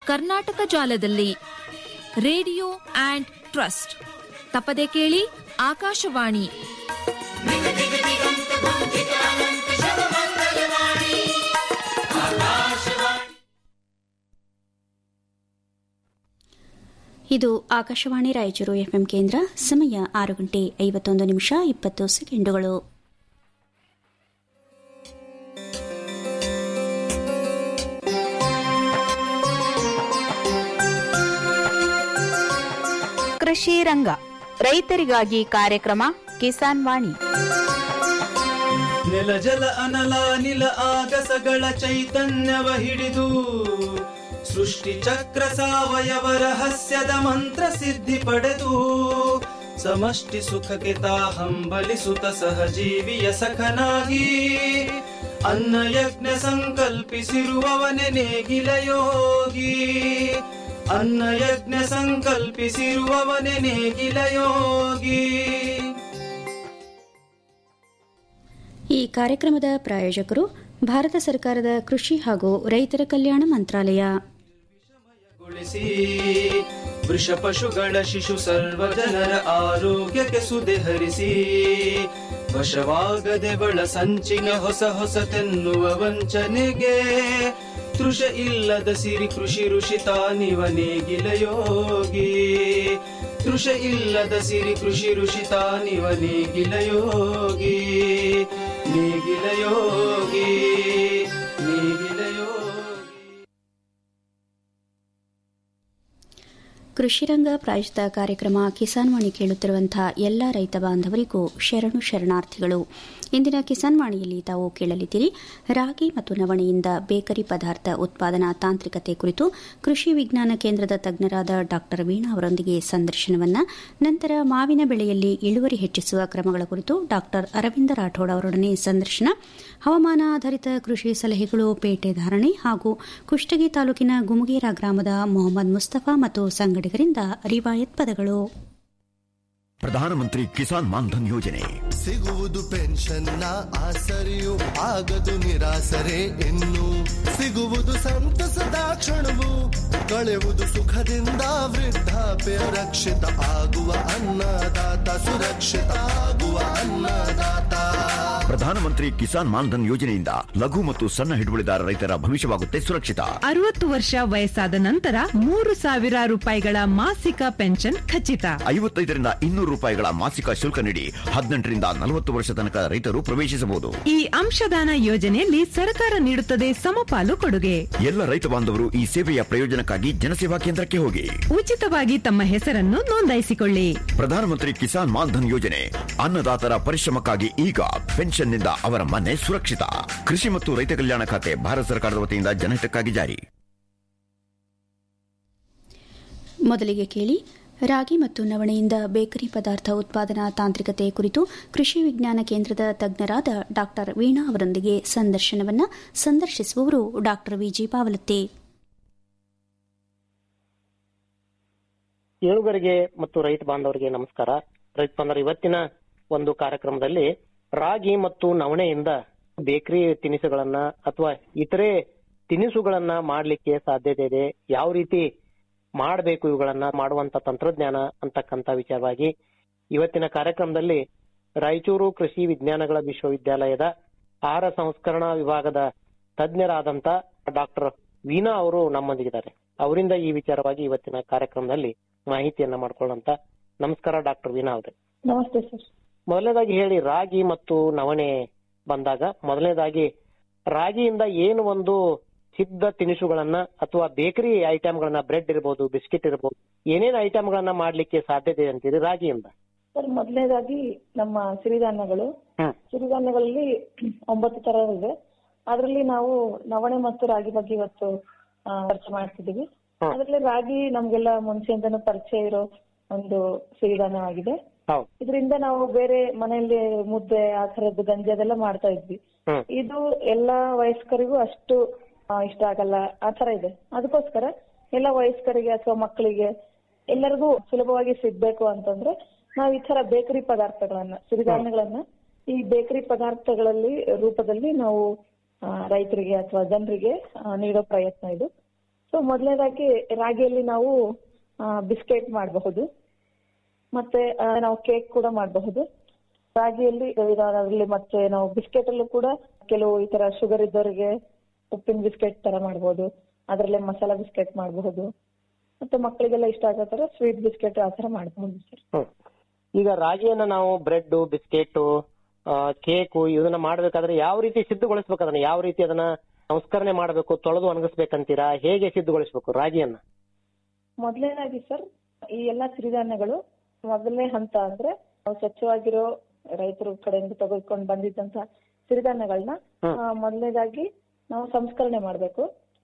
ಕರ್ನಾಟಕ ಜಾಲದಲ್ಲಿ radio and trust ತಪ್ಪದೆ ಕೇಳಿ ಆಕಾಶವಾಣಿ ಇದು ಆಕಾಶವಾಣಿ ರಾಯಚೂರು ಎಫ್ಎಂ ಕೇಂದ್ರ ಸಮಯ ಆರು ಗಂಟೆ ಐವತ್ತೊಂದು ನಿಮಿಷ ಇಪ್ಪತ್ತು ಸೆಕೆಂಡುಗಳು ಕೃಷಿ ರಂಗ ರೈತರಿಗಾಗಿ ಕಾರ್ಯಕ್ರಮ ಕಿಸಾನ್ ವಾಣಿ ನೆಲ ಜಲ ಅನಲ ನಿಲ ಆಗಸಗಳ ಚೈತನ್ಯವ ಹಿಡಿದು ಸೃಷ್ಟಿ ಚಕ್ರ ಸಾವಯವ ರಹಸ್ಯದ ಮಂತ್ರ ಸಿದ್ಧಿ ಪಡೆದು ಸಮಷ್ಟಿ ಸುಖಕ್ಕೆ ತಾ ಹಂಬಲಿಸುತ್ತ ಸಹಜೀವಿಯ ಸಖನಾಗಿ ಅನ್ನ ಯಜ್ಞ ಸಂಕಲ್ಪಿಸಿರುವವನೆ ನೇಗಿಲ ಯೋಗಿ ಅನ್ನ ಯಜ್ಞ ಸಂಕಲ್ಪಿಸಿರುವವನೆ ನೇಗಿಲ ಯೋಗಿ ಈ ಕಾರ್ಯಕ್ರಮದ ಪ್ರಾಯೋಜಕರು ಭಾರತ ಸರ್ಕಾರದ ಕೃಷಿ ಹಾಗೂ ರೈತರ ಕಲ್ಯಾಣ ಮಂತ್ರಾಲಯ ಗೊಳಿಸಿ ವೃಷ ಪಶುಗಳ ಶಿಶು ಸರ್ವ ಜನರ ಆರೋಗ್ಯಕ್ಕೆ ಸುದೆ ಹರಿಸಿ ವಶವಾಗದೆ ಬಳ ಸಂಚಿನ ಹೊಸ ಹೊಸತೆನ್ನುವ ವಂಚನೆಗೆ ತೃಷ ಇಲ್ಲದ ಸಿರಿ ಕೃಷಿ ಋಷಿ ತಾನಿವ ನೇಗಿಲ ಯೋಗಿ ತೃಷ ಇಲ್ಲದ ಸಿರಿ ಕೃಷಿ ಋಷಿ ತಾನಿವ ನೇಗಿಲ ಯೋಗಿ ನೇಗಿಲ ಯೋಗಿ ನೇಗಿಲ ಯೋಗಿ ಕೃಷಿರಂಗ ಪ್ರಾಯೋಜಿತ ಕಾರ್ಯಕ್ರಮ ಕಿಸಾನ್ ವಾಣಿ ಕೇಳುತ್ತಿರುವಂತಹ ಎಲ್ಲ ರೈತ ಬಾಂಧವರಿಗೂ ಶರಣು ಶರಣಾರ್ಥಿಗಳು ಇಂದಿನ ಕಿಸಾನ್ ವಾಣಿಯಲ್ಲಿ ತಾವು ಕೇಳಲಿದ್ದೀರಿ ರಾಗಿ ಮತ್ತು ನವಣೆಯಿಂದ ಬೇಕರಿ ಪದಾರ್ಥ ಉತ್ಪಾದನಾ ತಾಂತ್ರಿಕತೆ ಕುರಿತು ಕೃಷಿ ವಿಜ್ಞಾನ ಕೇಂದ್ರದ ತಜ್ಞರಾದ ಡಾ ವೀಣಾ ಅವರೊಂದಿಗೆ ಸಂದರ್ಶನವನ್ನ ನಂತರ ಮಾವಿನ ಬೆಳೆಯಲ್ಲಿ ಇಳುವರಿ ಹೆಚ್ಚಿಸುವ ಕ್ರಮಗಳ ಕುರಿತು ಡಾ ಅರವಿಂದ ರಾಠೋಡ್ ಅವರೊಡನೆ ಸಂದರ್ಶನ ಹವಾಮಾನ ಆಧಾರಿತ ಕೃಷಿ ಸಲಹೆಗಳು ಪೇಟೆ ಧಾರಣೆ ಹಾಗೂ ಕುಷ್ಟಗಿ ತಾಲೂಕಿನ ಗುಮಗೇರ ಗ್ರಾಮದ ಮೊಹಮ್ಮದ್ ಮುಸ್ತಫಾ ಮತ್ತು ಸಂಗಡಿಗರಿಂದ ರಿವಾಯತ್ ಪದಗಳು ಪ್ರಧಾನಮಂತ್ರಿ ಕಿಸಾನ್ ಮಾನ್ಧನ್ ಯೋಜನೆ ಸಿಗುವುದು ಪೆನ್ಷನ್ನ ಆಸರೆಯು ಆಗದು ನಿರಾಸರೆ ಇನ್ನು ಸಿಗುವುದು ಸಂತಸದ ಕ್ಷಣವು ಕಳೆಯುವುದು ಸುಖದಿಂದ ವೃದ್ಧಾಪ್ಯ ರಕ್ಷಿತ ಆಗುವ ಅನ್ನದಾತ ಸುರಕ್ಷಿತ ಆಗುವ ಅನ್ನದಾತ ಪ್ರಧಾನಮಂತ್ರಿ ಕಿಸಾನ್ ಮಾನ್ಧನ್ ಯೋಜನೆಯಿಂದ ಲಘು ಮತ್ತು ಸಣ್ಣ ಹಿಡುವಳಿದಾರ ರೈತರ ಭವಿಷ್ಯವಾಗುತ್ತೆ ಸುರಕ್ಷಿತ ಅರವತ್ತು ವರ್ಷ ವಯಸ್ಸಾದ ನಂತರ ಮೂರು ಸಾವಿರ ರೂಪಾಯಿಗಳ ಮಾಸಿಕ ಪೆನ್ಷನ್ ಖಚಿತ ಐವತ್ತೈದರಿಂದ ಇನ್ನೂರು ರೂಪಾಯಿಗಳ ಮಾಸಿಕ ಶುಲ್ಕ ನೀಡಿ ಹದಿನೆಂಟರಿಂದ ನಲವತ್ತು ವರ್ಷ ತನಕ ರೈತರು ಪ್ರವೇಶಿಸಬಹುದು ಈ ಅಂಶದಾನ ಯೋಜನೆಯಲ್ಲಿ ಸರ್ಕಾರ ನೀಡುತ್ತದೆ ಸಮಪಾಲು ಕೊಡುಗೆ ಎಲ್ಲ ರೈತ ಬಾಂಧವರು ಈ ಸೇವೆಯ ಪ್ರಯೋಜನಕ್ಕಾಗಿ ಜನಸೇವಾ ಕೇಂದ್ರಕ್ಕೆ ಹೋಗಿ ಉಚಿತವಾಗಿ ತಮ್ಮ ಹೆಸರನ್ನು ನೋಂದಾಯಿಸಿಕೊಳ್ಳಿ ಪ್ರಧಾನಮಂತ್ರಿ ಕಿಸಾನ್ ಮಾನ್ಧನ್ ಯೋಜನೆ ಅನ್ನದಾತರ ಪರಿಶ್ರಮಕ್ಕಾಗಿ ಈಗ ಪೆನ್ಷನ್ನಿಂದ ಅವರ ಮನೆ ಸುರಕ್ಷಿತ ಕೃಷಿ ಮತ್ತು ರೈತ ಕಲ್ಯಾಣ ಖಾತೆ ಭಾರತ ಸರ್ಕಾರದ ವತಿಯಿಂದ ಜನಹಿತಕ್ಕಾಗಿ ಜಾರಿ ಮೊದಲಿಗೆ ಕೇಳಿ ರಾಗಿ ಮತ್ತು ನವಣೆಯಿಂದ ಬೇಕರಿ ಪದಾರ್ಥ ಉತ್ಪಾದನಾ ತಾಂತ್ರಿಕತೆ ಕುರಿತು ಕೃಷಿ ವಿಜ್ಞಾನ ಕೇಂದ್ರದ ತಜ್ಞರಾದ ಡಾ ವೀಣಾ ಅವರೊಂದಿಗೆ ಸಂದರ್ಶನವನ್ನ ಸಂದರ್ಶಿಸುವವರು ಡಾ ವಿಜಿ ಪಾವಲತ್ತೆ ಏಳುಗರಿಗೆ ಮತ್ತು ರೈತ ಬಾಂಧವರಿಗೆ ನಮಸ್ಕಾರ ರೈತ ಬಾಂಧವರು ಇವತ್ತಿನ ಒಂದು ಕಾರ್ಯಕ್ರಮದಲ್ಲಿ ರಾಗಿ ಮತ್ತು ನವಣೆಯಿಂದ ಬೇಕರಿ ತಿನಿಸುಗಳನ್ನ ಅಥವಾ ಇತರೆ ತಿನಿಸುಗಳನ್ನ ಮಾಡ್ಲಿಕ್ಕೆ ಸಾಧ್ಯತೆ ಇದೆ ಯಾವ ರೀತಿ ಮಾಡಬೇಕು ಇವುಗಳನ್ನ ಮಾಡುವಂತ ತಂತ್ರಜ್ಞಾನ ಅಂತಕ್ಕಂತ ವಿಚಾರವಾಗಿ ಇವತ್ತಿನ ಕಾರ್ಯಕ್ರಮದಲ್ಲಿ ರಾಯಚೂರು ಕೃಷಿ ವಿಜ್ಞಾನಗಳ ವಿಶ್ವವಿದ್ಯಾಲಯದ ಆಹಾರ ಸಂಸ್ಕರಣಾ ವಿಭಾಗದ ತಜ್ಞರಾದಂತ ಡಾಕ್ಟರ್ ವೀಣಾ ಅವರು ನಮ್ಮೊಂದಿಗಿದ್ದಾರೆ ಅವರಿಂದ ಈ ವಿಚಾರವಾಗಿ ಇವತ್ತಿನ ಕಾರ್ಯಕ್ರಮದಲ್ಲಿ ಮಾಹಿತಿಯನ್ನ ಮಾಡ್ಕೊಳ್ಳೋಂತ ನಮಸ್ಕಾರ ಡಾಕ್ಟರ್ ವೀಣಾ ಅವರೇ ನಮಸ್ತೆ ಸರ್ ಮೊದಲನೇದಾಗಿ ಹೇಳಿ ರಾಗಿ ಮತ್ತು ನವಣೆ ಬಂದಾಗ ಮೊದಲನೇದಾಗಿ ರಾಗಿಯಿಂದ ಏನು ಒಂದು ಸಿದ್ಧ ತಿನಿಸುಗಳನ್ನ ಅಥವಾ ಬೇಕರಿ ಐಟಮ್ಗಳನ್ನ ಬ್ರೆಡ್ ಇರ್ಬೋದು ಬಿಸ್ಕಿಟ್ ಇರ್ಬೋದು ಏನೇನು ಐಟಮ್ಗಳನ್ನ ಮಾಡ್ಲಿಕ್ಕೆ ಸಾಧ್ಯತೆ ಇದೆ ಅಂತೀರಿ ರಾಗಿಯಿಂದ ಸರ್ ಮೊದಲನೇದಾಗಿ ನಮ್ಮ ಸಿರಿಧಾನ್ಯಗಳು ಹ್ಮ್. ಸಿರಿಧಾನ್ಯಗಳಲ್ಲಿ ಒಂಬತ್ತು ತರ ಇದೆ ಅದರಲ್ಲಿ ನಾವು ನವಣೆ ಮತ್ತು ರಾಗಿ ಬಗ್ಗೆ ಇವತ್ತು ಆ, ಚರ್ಚೆ ಮಾಡ್ತಿದ್ದೀವಿ ಹ್ಮ್. ಅದರಲ್ಲಿ ರಾಗಿ ನಮ್ಗೆಲ್ಲ ಮುಂಚೆಯಿಂದನೂ ಪರಿಚಯ ಇರೋ ಒಂದು ಸಿರಿಧಾನ್ಯವಾಗಿದೆ ಹೌದು ಇದರಿಂದ ನಾವು ಬೇರೆ ಮನೆಯಲ್ಲಿ ಮುದ್ದೆ ಆ ತರದ್ದು ಗಂಜಿ ಅದೆಲ್ಲ ಮಾಡ್ತಾ ಇದ್ವಿ ಹ್ಮ್. ಇದು ಎಲ್ಲಾ ವಯಸ್ಕರಿಗೂ ಅಷ್ಟು ಆ, ಇಷ್ಟ ಆಗಲ್ಲ ಆ ತರ ಇದೆ ಅದಕ್ಕೋಸ್ಕರ ಎಲ್ಲ ವಯಸ್ಕರಿಗೆ ಅಥವಾ ಮಕ್ಕಳಿಗೆ ಎಲ್ಲರಿಗೂ ಸುಲಭವಾಗಿ ಸಿಗ್ಬೇಕು ಅಂತಂದ್ರೆ ನಾವು ಈ ತರ ಬೇಕರಿ ಪದಾರ್ಥಗಳನ್ನ ಸಿರಿಧಾನ್ಯಗಳನ್ನ ಈ ಬೇಕರಿ ಪದಾರ್ಥಗಳಲ್ಲಿ ರೂಪದಲ್ಲಿ ನಾವು ಆ, ರೈತರಿಗೆ ಅಥವಾ ಜನರಿಗೆ ನೀಡೋ ಪ್ರಯತ್ನ ಇದು ಸೊ ಮೊದಲನೇದಾಗಿ ರಾಗಿಯಲ್ಲಿ ನಾವು ಬಿಸ್ಕೆಟ್ ಮಾಡಬಹುದು ಮತ್ತೆ ಆ, ನಾವು ಕೇಕ್ ಕೂಡ ಮಾಡಬಹುದು ರಾಗಿಯಲ್ಲಿ ಅದರಲ್ಲಿ ಮತ್ತೆ ನಾವು ಬಿಸ್ಕೆಟ್ ಅಲ್ಲೂ ಕೂಡ ಕೆಲವು ಈ ತರ ಶುಗರ್ ಇದ್ದವರಿಗೆ ಉಪ್ಪಿನ ಬಿಸ್ಕೆಟ್ ತರ ಮಾಡಬಹುದು ಅದರಲ್ಲೇ ಮಸಾಲಾ ಬಿಸ್ಕೆಟ್ ಮಾಡಬಹುದು ಮತ್ತೆ ಮಕ್ಕಳಿಗೆಲ್ಲ ಇಷ್ಟ ಆಗೋ ತರ ಸ್ವೀಟ್ ಬಿಸ್ಕೆಟ್ ಆ ತರ ಮಾಡಬಹುದು ಸರ್ ಹ್ಮ್. ಈಗ ರಾಗಿಯನ್ನ ನಾವು ಬ್ರೆಡ್ ಬಿಸ್ಕೆಟ್ ಕೇಕು ಇದನ್ನ ಮಾಡ್ಬೇಕಾದ್ರೆ ಯಾವ ರೀತಿ ಸಿದ್ಧಗೊಳಿಸ್ಬೇಕು ಅದನ್ನ ಯಾವ ರೀತಿ ಅದನ್ನ ಸಂಸ್ಕರಣೆ ಮಾಡಬೇಕು ತೊಳೆದು ಒಣಗಿಸ್ಬೇಕಂತೀರಾ ಹೇಗೆ ಸಿದ್ಧಗೊಳಿಸ್ಬೇಕು ರಾಗಿಯನ್ನ ಮೊದಲನೇದಾಗಿ ಸರ್ ಈ ಎಲ್ಲಾ ಸಿರಿಧಾನ್ಯಗಳು ಮೊದಲನೇ ಹಂತ ಅಂದ್ರೆ ನಾವು ಸ್ವಚ್ಛವಾಗಿರೋ ರೈತರ ಕಡೆಯಿಂದ ತೆಗೆದುಕೊಂಡು ಬಂದಿದ್ದಂತ ಸಿರಿಧಾನ್ಯಗಳನ್ನ ಹ್ಮ್. ಮೊದಲನೇದಾಗಿ ನಾವು ಸಂಸ್ಕರಣೆ ಮಾಡ್ಬೇಕು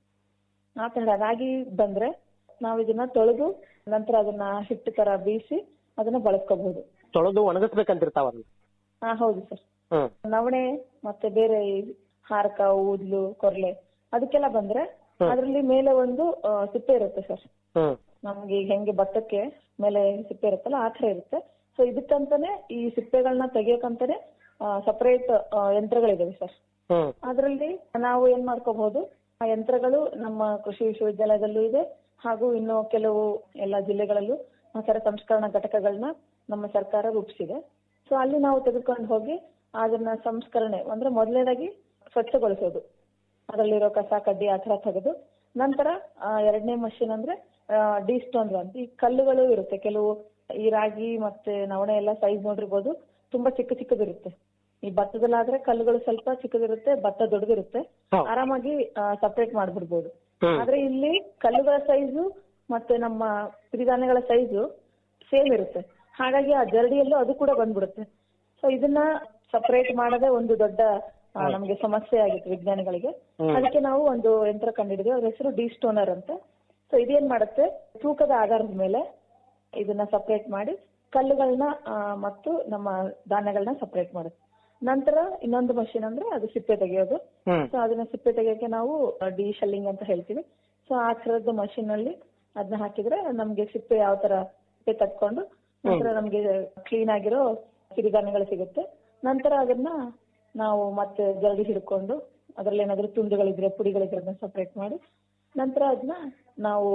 ಆ ತರ ರಾಗಿ ಬಂದ್ರೆ ನಾವು ಇದನ್ನ ತೊಳೆದು ನಂತರ ಅದನ್ನ ಹಿಟ್ಟು ತರ ಬೀಸಿ ಅದನ್ನ ಬಳಸ್ಕೋಬಹುದು ತೊಳೆದು ಒಣಗಿಸ್ಬೇಕಂತಿರ್ತಾವ ಅದನ್ನ ಹಾ ಹೌದು ಸರ್ ಹ್ಮ್ ನವಣೆ ಮತ್ತೆ ಬೇರೆ ಈ ಹಾರಕ ಊದ್ಲು ಕೊರ್ಲೆ ಅದಕ್ಕೆಲ್ಲ ಬಂದ್ರೆ ಹ್ಮ್. ಅದ್ರಲ್ಲಿ ಮೇಲೆ ಒಂದು ಆ, ಸಿಪ್ಪೆ ಇರುತ್ತೆ ಸರ್ ಹ್ಮ್ ನಮ್ಗೆ ಈಗ ಹೆಂಗೆ ಭತ್ತಕ್ಕೆ ಮೇಲೆ ಸಿಪ್ಪೆ ಇರುತ್ತಲ್ಲ ಆ ತರ ಇರುತ್ತೆ ಸೊ ಇದಕ್ಕಂತಾನೆ ಈ ಸಿಪ್ಪೆಗಳನ್ನ ತೆಗಿಯಕ್ಕಂತಾನೆ ಸಪರೇಟ್ ಯಂತ್ರಗಳಿದಾವೆ ಸರ್ ಹ್ಮ್ ಅದರಲ್ಲಿ ನಾವು ಏನ್ ಮಾಡ್ಕೋಬಹುದು ಆ ಯಂತ್ರಗಳು ನಮ್ಮ ಕೃಷಿ ವಿಶ್ವವಿದ್ಯಾಲಯದಲ್ಲೂ ಇದೆ ಹಾಗೂ ಇನ್ನು ಕೆಲವು ಎಲ್ಲ ಜಿಲ್ಲೆಗಳಲ್ಲೂ ಆ ತರ ಸಂಸ್ಕರಣಾ ಘಟಕಗಳನ್ನ ನಮ್ಮ ಸರ್ಕಾರ ರೂಪಿಸಿದೆ ಸೊ ಅಲ್ಲಿ ನಾವು ತೆಗೆದುಕೊಂಡು ಹೋಗಿ ಅದನ್ನ ಸಂಸ್ಕರಣೆ ಅಂದ್ರೆ ಮೊದಲನೇದಾಗಿ ಸ್ವಚ್ಛಗೊಳಿಸೋದು ಅದರಲ್ಲಿರೋ ಕಸ ಕಡ್ಡಿ ಆ ತರ ತೆಗೆದು ನಂತರ ಆ, ಎರಡನೇ ಮಷಿನ್ ಅಂದ್ರೆ ಡಿ ಸ್ಟೋನ್ ಅಂತ ಈ ಕಲ್ಲುಗಳು ಇರುತ್ತೆ ಕೆಲವು ಈ ರಾಗಿ ಮತ್ತೆ ನವಣೆ ಎಲ್ಲ ಸೈಜ್ ನೋಡಿರ್ಬೋದು ತುಂಬಾ ಚಿಕ್ಕ ಚಿಕ್ಕದಿರುತ್ತೆ ಈ ಭತ್ತದಲ್ಲಾದ್ರೆ ಕಲ್ಲುಗಳು ಸ್ವಲ್ಪ ಚಿಕ್ಕದಿರುತ್ತೆ ಭತ್ತ ದೊಡ್ಡದಿರುತ್ತೆ ಹೌದು. ಆರಾಮಾಗಿ ಸಪರೇಟ್ ಮಾಡ್ಬಿಡ್ಬೋದು ಹ್ಮ್. ಆದ್ರೆ ಇಲ್ಲಿ ಕಲ್ಲುಗಳ ಸೈಜು ಮತ್ತೆ ನಮ್ಮ ಸಿರಿಧಾನ್ಯಗಳ ಸೈಜು ಸೇಮ್ ಇರುತ್ತೆ ಹಾಗಾಗಿ ಆ ಜರಡಿಯಲ್ಲೂ ಅದು ಕೂಡ ಬಂದ್ಬಿಡುತ್ತೆ ಸೊ ಇದನ್ನ ಸಪರೇಟ್ ಮಾಡದೆ ಒಂದು ದೊಡ್ಡ ಆ, ನಮ್ಗೆ ಸಮಸ್ಯೆ ಆಗಿತ್ತು ವಿಜ್ಞಾನಿಗಳಿಗೆ ಹ್ಮ್. ಅದಕ್ಕೆ ನಾವು ಒಂದು ಯಂತ್ರ ಕಂಡಿಡಿದ್ವಿ ಅದ್ರ ಹೆಸರು ಡಿ ಸ್ಟೋನರ್ ಅಂತ ಸೊ ಇದೇನ್ ಮಾಡುತ್ತೆ ತೂಕದ ಆಧಾರದ ಮೇಲೆ ಇದನ್ನ ಸಪರೇಟ್ ಮಾಡಿ ಕಲ್ಲುಗಳನ್ನ ಆ, ಮತ್ತು ನಮ್ಮ ಧಾನ್ಯಗಳನ್ನ ಸಪರೇಟ್ ಮಾಡುತ್ತೆ ನಂತರ ಇನ್ನೊಂದು ಮಷಿನ್ ಅಂದ್ರೆ ಅದು ಸಿಪ್ಪೆ ತೆಗೆಯೋದು ಹ್ಮ್ ಸೊ ಅದನ್ನ ಸಿಪ್ಪೆ ತೆಗೆಯಕ್ಕೆ ನಾವು ಡಿ ಶೆಲ್ಲಿಂಗ್ ಅಂತ ಹೇಳ್ತೀವಿ ಸೊ ಆ ತರದ್ದು ಮಷಿನ್ ಅಲ್ಲಿ ಅದನ್ನ ಹಾಕಿದ್ರೆ ನಮ್ಗೆ ಸಿಪ್ಪೆ ಯಾವ ತರ ಸಿಪ್ಪೆ ತಕ್ಕೊಂಡು ನಂತರ ನಮ್ಗೆ ಕ್ಲೀನ್ ಆಗಿರೋ ಸಿರಿಧಾನ್ಯಗಳು ಸಿಗುತ್ತೆ ನಂತರ ಅದನ್ನ ನಾವು ಮತ್ತೆ ಜರಡಿ ಹಿಡ್ಕೊಂಡು ಅದ್ರಲ್ಲಿ ಏನಾದ್ರು ತುಂಡುಗಳಿದ್ರೆ ಪುಡಿಗಳಿದ್ರೆ ಅದನ್ನ ಸಪರೇಟ್ ಮಾಡಿ ನಂತರ ಅದನ್ನ ನಾವು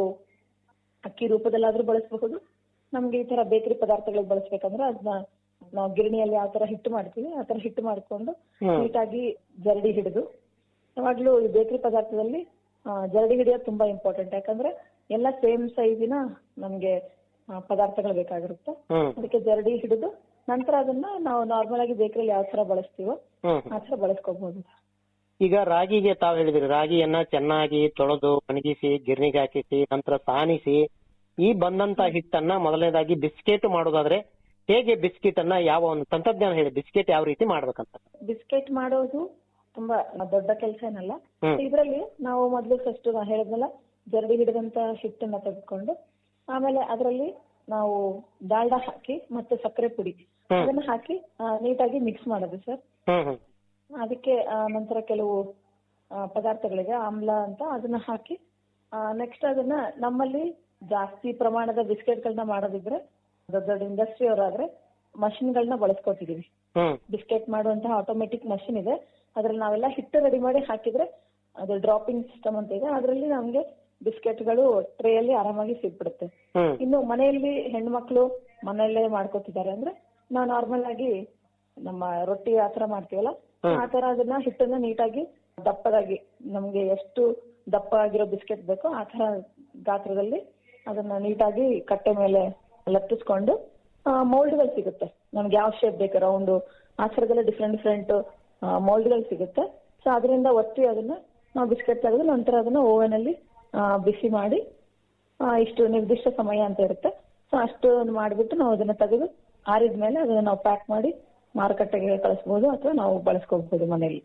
ಅಕ್ಕಿ ರೂಪದಲ್ಲಾದ್ರೂ ಬಳಸಬಹುದು ನಮ್ಗೆ ಈ ತರ ಬೇಕರಿ ಪದಾರ್ಥಗಳಿಗೆ ಬಳಸ್ಬೇಕಂದ್ರೆ ಅದನ್ನ ನಾವು ಗಿರಣಿಯಲ್ಲಿ ಯಾವ ತರ ಹಿಟ್ಟು ಮಾಡ್ತೀವಿ ಆ ತರ ಹಿಟ್ಟು ಮಾಡ್ಕೊಂಡು ಹ್ಮ್. ನೀಟಾಗಿ ಜರಡಿ ಹಿಡಿದು ಯಾವಾಗ್ಲೂ ಈ ಬೇಕರಿ ಪದಾರ್ಥದಲ್ಲಿ ಆ, ಜರಡಿ ಹಿಡಿಯೋದು ತುಂಬಾ ಇಂಪಾರ್ಟೆಂಟ್ ಯಾಕಂದ್ರೆ ಎಲ್ಲ ಸೇಮ್ ಸೈಜಿನ ನಮ್ಗೆ ಆ, ಪದಾರ್ಥಗಳು ಬೇಕಾಗಿರುತ್ತೆ ಹ್ಮ್ ಅದಕ್ಕೆ ಜರಡಿ ಹಿಡಿದು ನಂತರ ಅದನ್ನ ನಾವು ನಾರ್ಮಲ್ ಆಗಿ ಬೇಕರಿಯಲ್ಲಿ ಯಾವ ತರ ಬಳಸ್ತೀವೋ ಹ್ಮ್ ಆ ತರ ಬಳಸ್ಕೋಬಹುದು ಈಗ ರಾಗಿಗೆ ತಾವು ಹೇಳಿದ್ರಿ ರಾಗಿಯನ್ನ ಚೆನ್ನಾಗಿ ತೊಳೆದು ಒಣಗಿಸಿ ಗಿರ್ನಿಗೆ ಹಾಕಿಸಿ ನಂತರ ಸಾನಿಸಿ ಈ ಬಂದಂತ ಹಿಟ್ಟನ್ನ ಮೊದಲನೇದಾಗಿ ಬಿಸ್ಕೆಟ್ ಮಾಡೋದಾದ್ರೆ ಹೇಗೆ ಬಿಸ್ಕೆಟ್ ಅನ್ನ ಯಾವ ಒಂದು ತಂತ್ರಜ್ಞಾನ ಹೇಳಿ ಬಿಸ್ಕೆಟ್ ಯಾವ ರೀತಿ ಮಾಡ್ಬೇಕಂತ ಬಿಸ್ಕೆಟ್ ಮಾಡೋದು ತುಂಬಾ ದೊಡ್ಡ ಕೆಲಸ ಏನಲ್ಲ ಹ್ಮ್. ಇದ್ರಲ್ಲಿ ನಾವು ಮೊದ್ಲು ಫಸ್ಟ್ ನಾ ಹೇಳಿದ್ನಲ್ಲ ಜರಡಿ ಹಿಡಿದಂತ ಹಿಟ್ಟನ್ನ ತೆಗೆದುಕೊಂಡು ಆಮೇಲೆ ಅದರಲ್ಲಿ ನಾವು ಡಾಲ್ಡಾ ಹಾಕಿ ಮತ್ತೆ ಸಕ್ಕರೆ ಪುಡಿ ಹ್ಮ್. ಅದನ್ನ ಹಾಕಿ ಆ, ನೀಟಾಗಿ ಮಿಕ್ಸ್ ಮಾಡೋದು ಸರ್ ಹ್ಮ್ ಹ್ಮ್ ಅದಕ್ಕೆ ಆ, ನಂತರ ಕೆಲವು ಆ, ಪದಾರ್ಥಗಳಿವೆ ಆಮ್ಲ ಅಂತ ಅದನ್ನ ಹಾಕಿ ನೆಕ್ಸ್ಟ್ ಅದನ್ನ ನಮ್ಮಲ್ಲಿ ಜಾಸ್ತಿ ಪ್ರಮಾಣದ ಬಿಸ್ಕೆಟ್ಗಳನ್ನ ಮಾಡೋದಿದ್ರೆ ದೊಡ್ಡ ದೊಡ್ಡ ಇಂಡಸ್ಟ್ರಿ ಅವರಾದ್ರೆ ಮಷಿನ್ಗಳನ್ನ ಬಳಸ್ಕೊತಿದೀವಿ ಹ್ಮ್ ಬಿಸ್ಕೆಟ್ ಮಾಡುವಂತಹ ಆಟೋಮೆಟಿಕ್ ಮಷಿನ್ ಇದೆ ಅದ್ರಲ್ಲಿ ನಾವೆಲ್ಲ ಹಿಟ್ಟು ರೆಡಿ ಮಾಡಿ ಹಾಕಿದ್ರೆ ಅದು ಡ್ರಾಪಿಂಗ್ ಸಿಸ್ಟಮ್ ಅಂತ ಇದೆ ಅದರಲ್ಲಿ ನಮ್ಗೆ ಬಿಸ್ಕೆಟ್ಗಳು ಟ್ರೇ ಅಲ್ಲಿ ಆರಾಮಾಗಿ ಸಿಗ್ಬಿಡುತ್ತೆ ಹ್ಮ್ ಇನ್ನು ಮನೆಯಲ್ಲಿ ಹೆಣ್ಮಕ್ಳು ಮನೆಯಲ್ಲೇ ಮಾಡ್ಕೊತಿದ್ದಾರೆ ಅಂದ್ರೆ ನಾವು ನಾರ್ಮಲ್ ಆಗಿ ನಮ್ಮ ರೊಟ್ಟಿ ಆತರ ಮಾಡ್ತೀವಲ್ಲ ಹ್ಮ್. ಆ ತರ ಅದನ್ನ ಹಿಟ್ಟನ್ನ ನೀಟಾಗಿ ದಪ್ಪದಾಗಿ ನಮ್ಗೆ ಎಷ್ಟು ದಪ್ಪ ಆಗಿರೋ ಬಿಸ್ಕೆಟ್ ಬೇಕೋ ಆ ತರ ಗಾತ್ರದಲ್ಲಿ ಅದನ್ನ ನೀಟಾಗಿ ಕಟ್ಟೆ ಮೇಲೆ ಲಟ್ಟಿಸ್ಕೊಂಡು ಮೌಲ್ಡ್ಗಳು ಸಿಗುತ್ತೆ ನಮ್ಗೆ ಯಾವ ಶೇಪ್ ಬೇಕು ರೌಂಡ್ ಆ ಥರದಲ್ಲೇ ಡಿಫ್ರೆಂಟ್ ಡಿಫ್ರೆಂಟ್ ಮೌಲ್ಡ್ಗಳು ಸಿಗುತ್ತೆ ಸೊ ಅದರಿಂದ ಒತ್ತಿ ಅದನ್ನ ನಾವು ಬಿಸ್ಕೆಟ್ ತೆಗೆದು ನಂತರ ಅದನ್ನ ಓವೆನ್ ಅಲ್ಲಿ ಆ, ಬಿಸಿ ಮಾಡಿ ಆ, ಇಷ್ಟು ನಿರ್ದಿಷ್ಟ ಸಮಯ ಅಂತ ಇರುತ್ತೆ ಸೊ ಅಷ್ಟು ಮಾಡಿಬಿಟ್ಟು ನಾವು ಅದನ್ನ ತೆಗೆದು ಆರಿದ ಮೇಲೆ ಅದನ್ನ ನಾವು ಪ್ಯಾಕ್ ಮಾಡಿ ಮಾರುಕಟ್ಟೆಗೆ ಕಳಿಸ್ಬೋದು ಅಥವಾ ನಾವು ಬಳಸ್ಕೋಬಹುದು ಮನೆಯಲ್ಲಿ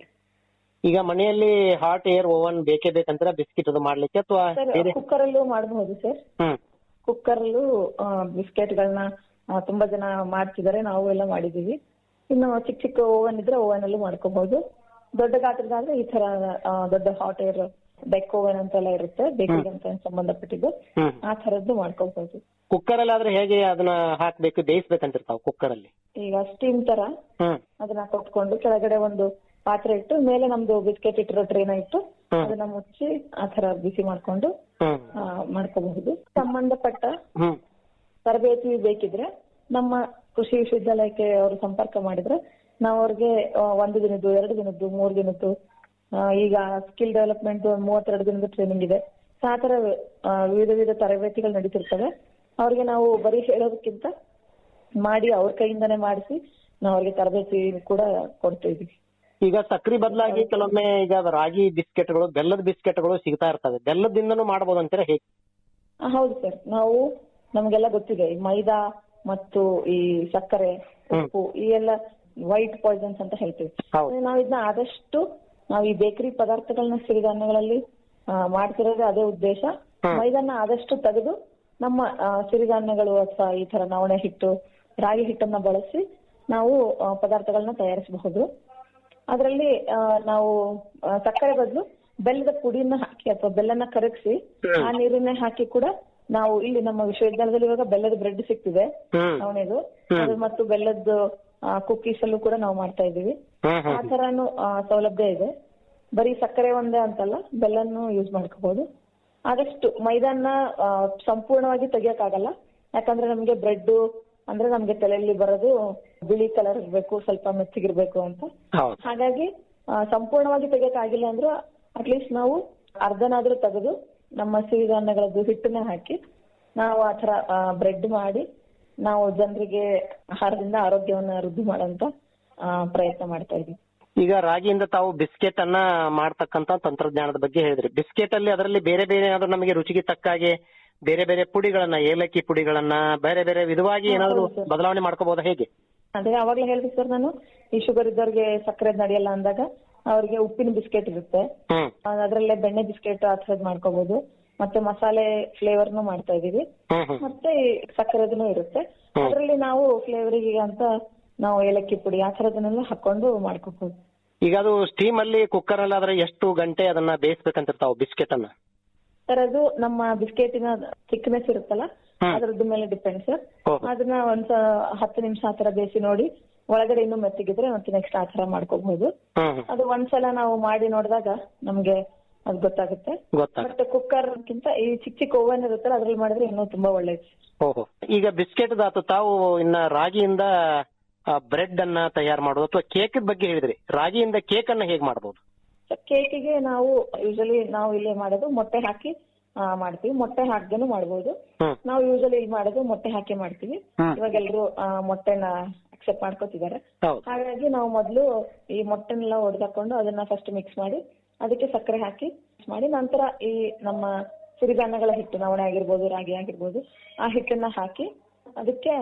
ಈಗ ಮನೆಯಲ್ಲಿ ಹಾಟ್ ಏರ್ ಓವನ್ ಬೇಕೇ ಬೇಕಂತೀರಾ ಬಿಸ್ಕಿಟ್ ಅದು ಮಾಡ್ಲಿಕ್ಕೆ ಅಥವಾ ಸರ್ ಬೇರೆ ಕುಕ್ಕರ್ ಅಲ್ಲೂ ಮಾಡಬಹುದು ಸರ್ ಹ್ಮ್ ಕುಕ್ಕರ್ ಅಲ್ಲೂ ಬಿಸ್ಕೆಟ್ಗಳನ್ನ ತುಂಬಾ ಜನ ಮಾಡ್ತಿದ್ದಾರೆ ನಾವು ಎಲ್ಲ ಮಾಡಿದೀವಿ ಇನ್ನು ಚಿಕ್ಕ ಚಿಕ್ಕ ಓವನ್ ಇದ್ರೆ ಓವನ್ ಅಲ್ಲೂ ಮಾಡ್ಕೋಬಹುದು ದೊಡ್ಡ ಗಾತ್ರದಾದ್ರೆ ಈ ತರ ಆ, ದೊಡ್ಡ ಹಾಟ್ ಏರ್ ಬೆಕ್ ಓವನ್ ಅಂತೆಲ್ಲ ಇರುತ್ತೆ ಬೇಕರಿಗೆ ಅಂತ ಸಂಬಂಧಪಟ್ಟಿದ್ದು ಹ್ಮ್ ಆ ತರದ್ದು ಮಾಡ್ಕೋಬಹುದು ಕುಕ್ಕರ್ ಅಲ್ಲಿ ಆದ್ರೆ ಹೇಗೆ ಅದನ್ನ ಹಾಕ್ಬೇಕು ಬೇಯಿಸ್ಬೇಕಂತಿರ್ತಾವ ಕುಕ್ಕರ್ ಅಲ್ಲಿ ಈಗ ಸ್ಟೀಮ್ ತರ ಹ್ಮ್ ಅದನ್ನ ಕೊಟ್ಕೊಂಡು ಕೆಳಗಡೆ ಒಂದು ಪಾತ್ರೆ ಇಟ್ಟು ಮೇಲೆ ನಮ್ದು ಬಿಸ್ಕೆಟ್ ಇಟ್ಟಿರೋ ಟ್ರೇನ ಇಟ್ಟು ಅದನ್ನ ಮುಚ್ಚಿ ಆ ತರ ಬಿಸಿ ಮಾಡ್ಕೊಂಡು ಹ್ಮ್ ಆ, ಮಾಡ್ಕೋಬಹುದು ಸಂಬಂಧಪಟ್ಟ ಹ್ಮ್ ತರಬೇತಿ ಬೇಕಿದ್ರೆ ನಮ್ಮ ಕೃಷಿ ವಿಶ್ವವಿದ್ಯಾಲಯಕ್ಕೆ ಅವರು ಸಂಪರ್ಕ ಮಾಡಿದ್ರೆ ನಾವು ಅವ್ರಿಗೆ ಆ, ಒಂದು ದಿನದ್ದು ಎರಡು ದಿನದ್ದು ಮೂರು ದಿನದ್ದು ಆ, ಈಗ ಸ್ಕಿಲ್ ಡೆವಲಪ್ಮೆಂಟ್ ಮೂವತ್ತೆರಡು ದಿನದ ಟ್ರೈನಿಂಗ್ ಇದೆ ಸೊ ಆ ತರ ಆ, ವಿವಿಧ ವಿವಿಧ ತರಬೇತಿಗಳು ನಡೀತಿರ್ತವೆ ಅವ್ರಿಗೆ ನಾವು ಬರೀ ಹೇಳೋದಕ್ಕಿಂತ ಮಾಡಿ ಅವ್ರ ಕೈಯಿಂದಾನೇ ಮಾಡಿಸಿ ನಾವು ಅವ್ರಿಗೆ ತರಬೇತಿ ಕೂಡ ಕೊಡ್ತಾ ಇದೀವಿ ಈಗ ಸಕ್ರಿ ಬದಲಾಗಿ ಕೆಲವೊಮ್ಮೆ ಈಗ ರಾಗಿ ಬಿಸ್ಕೆಟ್ಗಳು ಬೆಲ್ಲದ ಬಿಸ್ಕೆಟ್ಗಳು ಸಿಗ್ತಾ ಇರ್ತವೆ ಬೆಲ್ಲದಿಂದನೂ ಮಾಡಬಹುದು ಅಂತೀರಾ ಹೇಗೆ ಆ, ಹೌದು ಸರ್ ನಾವು ನಮ್ಗೆಲ್ಲ ಗೊತ್ತಿದೆ ಈ ಮೈದಾ ಮತ್ತು ಈ ಸಕ್ಕರೆ ಉಪ್ಪು ಈ ಎಲ್ಲ ವೈಟ್ ಪಾಯ್ಸನ್ಸ್ ಅಂತ ಹೇಳ್ತೀವಿ ಹೌದು. ನಾವು ಇದನ್ನ ಆದಷ್ಟು ನಾವು ಈ ಬೇಕರಿ ಪದಾರ್ಥಗಳನ್ನ ಸಿರಿಧಾನ್ಯಗಳಲ್ಲಿ ಆ, ಮಾಡ್ತಿರೋದೇ ಅದೇ ಉದ್ದೇಶ ಮೈದಾನ ಆದಷ್ಟು ತೆಗೆದು ನಮ್ಮ ಆ, ಸಿರಿಧಾನ್ಯಗಳು ಅಥವಾ ಈ ತರ ನವಣೆ ಹಿಟ್ಟು ರಾಗಿ ಹಿಟ್ಟನ್ನ ಬಳಸಿ ನಾವು ಆ, ಪದಾರ್ಥಗಳನ್ನ ತಯಾರಿಸಬಹುದು ಅದರಲ್ಲಿ ನಾವು ಆ, ಸಕ್ಕರೆ ಬದಲು ಬೆಲ್ಲದ ಪುಡಿನ ಹಾಕಿ ಅಥವಾ ಬೆಲ್ಲನ ಕರಗಿಸಿ ಆ ನೀರನ್ನೇ ಹಾಕಿ ಕೂಡ ನಾವು ಇಲ್ಲಿ ನಮ್ಮ ವಿಶ್ವವಿದ್ಯಾಲಯದಲ್ಲಿ ಇವಾಗ ಬೆಲ್ಲದ ಬ್ರೆಡ್ ಸಿಗ್ತಿದೆ ಹ್ಮ್. ನವಣೆದು ಅದು ಮತ್ತು ಬೆಲ್ಲದ ಕುಕ್ಕೀಸ್ ಅಲ್ಲೂ ಕೂಡ ನಾವು ಮಾಡ್ತಾ ಇದೀವಿ ಹ್ಮ್ ಆ ತರಾನು ಆ, ಸೌಲಭ್ಯ ಇದೆ ಬರೀ ಸಕ್ಕರೆ ಒಂದೇ ಅಂತಲ್ಲ ಬೆಲ್ಲನ್ನು ಯೂಸ್ ಮಾಡ್ಕೋಬಹುದು ಆದಷ್ಟು ಮೈದಾನ ಆ, ಸಂಪೂರ್ಣವಾಗಿ ತೆಗಿಯಕ್ಕಾಗಲ್ಲ ಯಾಕಂದ್ರೆ ನಮ್ಗೆ ಬ್ರೆಡ್ ಅಂದ್ರೆ ನಮ್ಗೆ ತಲೆಯಲ್ಲಿ ಬರೋದು ಬಿಳಿ ಕಲರ್ ಇರ್ಬೇಕು ಸ್ವಲ್ಪ ಮೆತ್ತಗಿರ್ಬೇಕು ಅಂತ ಹೌದು ಹಾಗಾಗಿ ಆ, ಸಂಪೂರ್ಣವಾಗಿ ತೆಗಿಯಕ್ಕಾಗಿಲ್ಲ ಅಂದ್ರೂ ಅಟ್ಲೀಸ್ಟ್ ನಾವು ಅರ್ಧನಾದ್ರೂ ತೆಗೆದು ನಮ್ಮ ಸಿರಿಧಾನ್ಯಗಳದ್ದು ಹಿಟ್ಟನ್ನ ಹಾಕಿ ನಾವು ಆ ತರ ಬ್ರೆಡ್ ಮಾಡಿ ನಾವು ಜನರಿಗೆ ಆಹಾರದಿಂದ ಆರೋಗ್ಯವನ್ನ ವೃದ್ಧಿ ಮಾಡೋಂತ ಆ, ಪ್ರಯತ್ನ ಮಾಡ್ತಾ ಇದೀವಿ ಈಗ ರಾಗಿಯಿಂದ ತಾವು ಬಿಸ್ಕೆಟ್ ಅನ್ನ ಮಾಡ್ತಕ್ಕಂತ ತಂತ್ರಜ್ಞಾನದ ಬಗ್ಗೆ ಹೇಳಿದ್ರಿ ಬಿಸ್ಕೆಟ್ ಅಲ್ಲಿ ಅದರಲ್ಲಿ ಬೇರೆ ಬೇರೆ ಏನಾದ್ರು ನಮಗೆ ರುಚಿಗೆ ತಕ್ಕ ಹಾಗೆ ಬೇರೆ ಬೇರೆ ಪುಡಿಗಳನ್ನ ಏಲಕ್ಕಿ ಪುಡಿಗಳನ್ನ ಬೇರೆ ಬೇರೆ ವಿಧವಾಗಿ ಏನಾದ್ರು ಬದಲಾವಣೆ ಮಾಡ್ಕೋಬಹುದಾ ಹೇಗೆ ಅದೇ ಅವಾಗ್ಲೇ ಹೇಳಿದೆ ಸರ್ ನಾನು ಈ ಶುಗರ್ ಇದ್ದವ್ರಿಗೆ ಸಕ್ಕರೆ ನಡೆಯಲ್ಲ ಅಂದಾಗ ಅವ್ರಿಗೆ ಉಪ್ಪಿನ ಬಿಸ್ಕೆಟ್ ಇರುತ್ತೆ ಹ್ಮ್ ಅದರಲ್ಲೇ ಬೆಣ್ಣೆ ಬಿಸ್ಕೆಟ್ ಆ ಥರದ್ ಮಾಡ್ಕೋಬಹುದು ಮತ್ತೆ ಮಸಾಲೆ ಫ್ಲೇವರ್ನು ಮಾಡ್ತಾ ಇದೀವಿ ಹ್ಮ್ ಹ್ಮ್ ಮತ್ತೆ ಈ ಸಕ್ಕರೆದೂ ಇರುತ್ತೆ ಅದರಲ್ಲಿ ನಾವು ಫ್ಲೇವರಿಗೆ ಅಂತ ನಾವು ಏಲಕ್ಕಿ ಪುಡಿ ಆ ಥರದನ್ನೆಲ್ಲ ಹಾಕೊಂಡು ಮಾಡ್ಕೋಬಹುದು ಈಗ ಅದು ಸ್ಟೀಮ್ ಅಲ್ಲಿ ಕುಕ್ಕರ್ ಅಲ್ಲಿ ಆದ್ರೆ ಎಷ್ಟು ಗಂಟೆ ಅದನ್ನ ಬೇಯಿಸ್ಬೇಕಂತಿರ್ತಾವ ಬಿಸ್ಕೆಟ್ ಅನ್ನ ಸರ್ ಅದು ನಮ್ಮ ಬಿಸ್ಕೆಟಿನ ಥಿಕ್ನೆಸ್ ಇರುತ್ತಲ್ಲ ಅದ್ರದ್ದು ಮೇಲೆ ಡಿಪೆಂಡ್ ಸರ್ ಓಹೋ. ಅದನ್ನ ಒಂದ್ ಸ- ಹತ್ತು ನಿಮಿಷ ಆ ತರ ಬೇಯಿಸಿ ನೋಡಿ ಒಳಗಡೆ ಇನ್ನೂ ಮೆತ್ತಗಿದ್ರೆ ಮತ್ತೆ ನೆಕ್ಸ್ಟ್ ಆ ತರ ಮಾಡ್ಕೋಬಹುದು ಹ್ಮ್ ಹ್ಮ್ ಅದು ಒಂದ್ಸಲ ನಾವು ಮಾಡಿ ನೋಡಿದಾಗ ನಮ್ಗೆ ಅದು ಗೊತ್ತಾಗುತ್ತೆ ಗೊತ್ತಾಗ ಬಟ್ ಕುಕ್ಕರ್ ಗಿಂತ ಈ ಚಿಕ್ಕ ಚಿಕ್ಕ ಓವನ್ ಇರುತ್ತಲ್ಲ ಅದ್ರಲ್ಲಿ ಮಾಡಿದ್ರೆ ಇನ್ನೂ ತುಂಬಾ ಒಳ್ಳೇದು ಓಹೋ ಈಗ ಬಿಸ್ಕೆಟ್ ದಾತು ತಾವು ಇನ್ನ ರಾಗಿಯಿಂದ ಬ್ರೆಡ್ ಅನ್ನ ತಯಾರು ಮಾಡೋದು ಅಥವಾ ಕೇಕ್ ಬಗ್ಗೆ ಹೇಳಿದ್ರಿ ರಾಗಿಯಿಂದ ಕೇಕ್ ಅನ್ನ ಹೇಗ್ ಮಾಡಬಹುದು ಕೇಕಿಗೆ ನಾವು ಯೂಶಲಿ ನಾವು ಇಲ್ಲೇ ಮಾಡೋದು ಮೊಟ್ಟೆ ಹಾಕಿ ಆ, ಮಾಡ್ತೀವಿ ಮೊಟ್ಟೆ ಹಾಕ್ದೇನು ಮಾಡ್ಬೋದು ಹ್ಮ್. ನಾವು ಯೂಶಲಿ ಇಲ್ಲಿ ಮಾಡೋದು ಮೊಟ್ಟೆ ಹಾಕಿ ಮಾಡ್ತೀವಿ ಹ್ಮ್. ಇವಾಗ ಎಲ್ರು ಆ, ಮೊಟ್ಟೆನ ಅಕ್ಸೆಪ್ಟ್ ಮಾಡ್ಕೋತಿದ್ದಾರೆ ಹೌದು ಹಾಗಾಗಿ ನಾವು ಮೊದಲು ಈ ಮೊಟ್ಟೆನೆಲ್ಲ ಹೊಡೆದಾಕೊಂಡು ಅದನ್ನ ಫಸ್ಟ್ ಮಿಕ್ಸ್ ಮಾಡಿ ಅದಕ್ಕೆ ಸಕ್ಕರೆ ಹಾಕಿ mix ಮಾಡಿ ನಂತರ ಈ ನಮ್ಮ ಸಿರಿಧಾನ್ಯಗಳ ಹಿಟ್ಟು ನವಣೆ ಆಗಿರ್ಬೋದು ರಾಗಿ ಆಗಿರ್ಬೋದು ಆ ಹಿಟ್ಟನ್ನ ಹಾಕಿ ಅದಕ್ಕೆ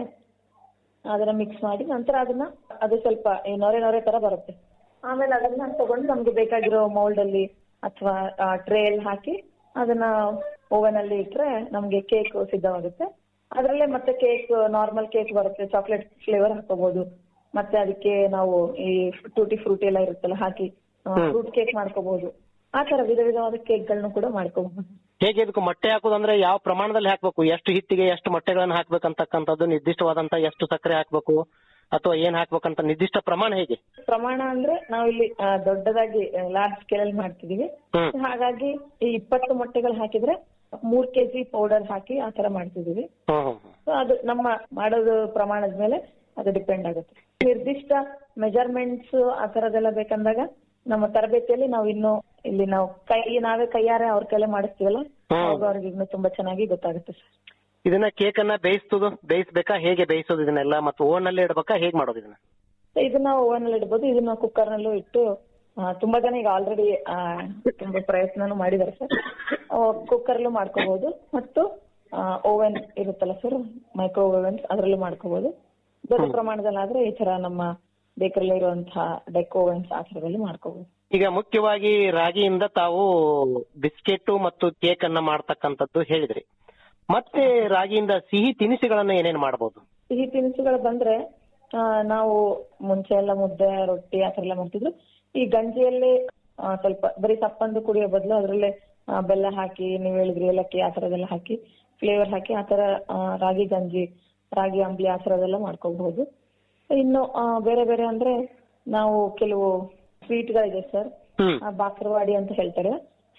ಅದನ್ನ ಮಿಕ್ಸ್ ಮಾಡಿ ನಂತರ ಅದನ್ನ ಅದು ಸ್ವಲ್ಪ ಈ ನೊರೆ ನೊರೆ ತರ ಬರುತ್ತೆ ಆಮೇಲೆ ಅದನ್ನ ತಗೊಂಡು ನಮ್ಗೆ ಬೇಕಾಗಿರೋ ಮೌಲ್ಡ್ ಅಲ್ಲಿ ಅಥವಾ ಟ್ರೇ ಅಲ್ಲಿ ಹಾಕಿ ಅದನ್ನ ಓವನ್ ಅಲ್ಲಿ ಇಟ್ರೆ ನಮ್ಗೆ ಕೇಕ್ ಸಿದ್ಧವಾಗುತ್ತೆ ಅದ್ರಲ್ಲೇ ಮತ್ತೆ ಕೇಕ್ ನಾರ್ಮಲ್ ಕೇಕ್ ಬರುತ್ತೆ ಚಾಕ್ಲೇಟ್ ಫ್ಲೇವರ್ ಹಾಕೋಬಹುದು ಮತ್ತೆ ಅದಕ್ಕೆ ನಾವು ಈ ಟೂಟಿ ಫ್ರೂಟಿ ಎಲ್ಲ ಇರುತ್ತಲ್ಲ ಹಾಕಿ ಫ್ರೂಟ್ ಕೇಕ್ ಮಾಡ್ಕೋಬಹುದು ಆ ತರ ವಿಧ ವಿಧವಾದ ಕೇಕ್ ಗಳನ್ನ ಕೂಡ ಮಾಡ್ಕೋಬಹುದು ಹೇಗೆ ಇದಕ್ಕೆ ಮೊಟ್ಟೆ ಹಾಕೋದಂದ್ರೆ ಯಾವ ಪ್ರಮಾಣದಲ್ಲಿ ಹಾಕ್ಬೇಕು ಎಷ್ಟು ಹಿಟ್ಟಿಗೆ ಎಷ್ಟು ಮೊಟ್ಟೆಗಳನ್ನ ಹಾಕ್ಬೇಕಂತಕ್ಕಂಥದ್ದು ನಿರ್ದಿಷ್ಟವಾದಂತ ಎಷ್ಟು ಸಕ್ಕರೆ ಹಾಕ್ಬೇಕು ಅಥವಾ ಏನ್ ಹಾಕ್ಬೇಕಂತ ನಿರ್ದಿಷ್ಟ ಪ್ರಮಾಣ ಹೇಗೆ ಪ್ರಮಾಣ ಅಂದ್ರೆ ನಾವಿಲ್ಲಿ ಆ, ದೊಡ್ಡದಾಗಿ ಲಾರ್ಜ್ ಸ್ಕೇಲ್ ಅಲ್ಲಿ ಮಾಡ್ತಿದೀವಿ ಹ್ಮ್. ಹಾಗಾಗಿ ಈ ಇಪ್ಪತ್ತು ಮೊಟ್ಟೆಗಳು ಹಾಕಿದ್ರೆ ಮೂರ್ ಕೆಜಿ ಪೌಡರ್ ಹಾಕಿ ಆ ತರ ಮಾಡ್ತಿದೀವಿ ಹ್ಮ್ ಹ್ಮ್ ಹ್ಮ್. ಸೊ ಅದು ನಮ್ಮ ಮಾಡೋದು ಪ್ರಮಾಣದ ಮೇಲೆ ಅದು ಡಿಪೆಂಡ್ ಆಗುತ್ತೆ ನಿರ್ದಿಷ್ಟ ಮೆಜರ್ಮೆಂಟ್ಸ್ ಆ ತರದೆಲ್ಲ ಬೇಕಂದಾಗ ನಮ್ಮ ತರಬೇತಿಯಲ್ಲಿ ನಾವು ಇನ್ನು ಇಲ್ಲಿ ನಾವು ಕೈ ನಾವೇ ಕೈಯಾರೆ ಅವ್ರ ಕೈಲೇ ಮಾಡಿಸ್ತೀವಲ್ಲ ಹ್ಮ್. ಅವಾಗ ಅವ್ರಿಗೆ ಇನ್ನು ತುಂಬಾ ಚೆನ್ನಾಗಿ ಗೊತ್ತಾಗುತ್ತೆ ಸರ್ ಇದನ್ನ ಕೇಕ್ ಅನ್ನ ಬೇಯಿಸ್ತದು ಬೇಯಿಸ್ಬೇಕಾ ಹೇಗೆ ಬೇಯಿಸೋದು ಇದನ್ನೆಲ್ಲ ಮತ್ತು ಓವನ್ ಅಲ್ಲಿ ಇಡ್ಬೇಕಾ ಹೇಗ್ ಮಾಡೋದು ಇದನ್ನ So ಇದನ್ನ ಓವನ್ ಅಲ್ಲಿ ಇಡ್ಬೋದು ಇದನ್ನ ಕುಕ್ಕರ್ ನಲ್ಲೂ ಇಟ್ಟು ಆ, ತುಂಬಾ ಜನ ಈಗ ಆಲ್ರೆಡಿ ತುಂಬಾ ಪ್ರಯತ್ನನೂ ಮಾಡಿದ್ದಾರೆ ಸರ್ ಕುಕ್ಕರ್ ಅಲ್ಲೂ ಮಾಡ್ಕೋಬಹುದು ಮತ್ತು ಓವೆನ್ ಇರುತ್ತಲ್ಲ ಸರ್ ಮೈಕ್ರೋ ಓವೆನ್ಸ್ ಅದ್ರಲ್ಲೂ ಮಾಡ್ಕೋಬಹುದು ದೊಡ್ಡ ಪ್ರಮಾಣದಲ್ಲಿ ಆದ್ರೆ ಈ ತರ ನಮ್ಮ ಬೇಕರಿಲಿ ಇರುವಂತಹ ಡೆಕ್ ಓವೆನ್ಸ್ ಆ ತರದಲ್ಲಿ ಮಾಡ್ಕೋಬಹುದು ಈಗ ಮುಖ್ಯವಾಗಿ ರಾಗಿಯಿಂದ ತಾವು ಬಿಸ್ಕೆಟ್ ಮತ್ತು ಕೇಕ್ ಅನ್ನ ಮಾಡ್ತಕ್ಕಂಥದ್ದು ಹೇಳಿದ್ರಿ ಮತ್ತೆ ರಾಗಿಯಿಂದ ಸಿಹಿ ತಿನಿಸುಗಳನ್ನ ಏನೇನ್ ಮಾಡಬಹುದು ಸಿಹಿ ತಿನಿಸುಗಳು ಬಂದ್ರೆ ಆ, ನಾವು ಮುಂಚೆ ಎಲ್ಲ ಮುದ್ದೆ ರೊಟ್ಟಿ ಆ ತರ ಎಲ್ಲ ಮಾಡ್ತಿದ್ರು ಈ ಗಂಜಿಯಲ್ಲಿ ಆ, ಸ್ವಲ್ಪ ಬರೀ ಸಪ್ಪಂದು ಕುಡಿಯೋ ಬದಲು ಅದ್ರಲ್ಲೇ ಆ, ಬೆಲ್ಲ ಹಾಕಿ ನೀವ್ ಹೇಳಿದ್ರಿ ಏಲಕ್ಕಿ ಆ ತರದೆಲ್ಲ ಹಾಕಿ ಫ್ಲೇವರ್ ಹಾಕಿ ಆ ತರ ಆ, ರಾಗಿ ಗಂಜಿ ರಾಗಿ ಅಂಬ್ಲಿ ಆ ತರದೆಲ್ಲ ಮಾಡ್ಕೋಬಹುದು ಇನ್ನು ಆ, ಬೇರೆ ಬೇರೆ ಅಂದ್ರೆ ನಾವು ಕೆಲವು ಸ್ವೀಟ್ ಗಳಿದೆ ಸರ್ ಹ್ಮ್ ಬಾಕರವಾಡಿ ಅಂತ ಹೇಳ್ತಾರೆ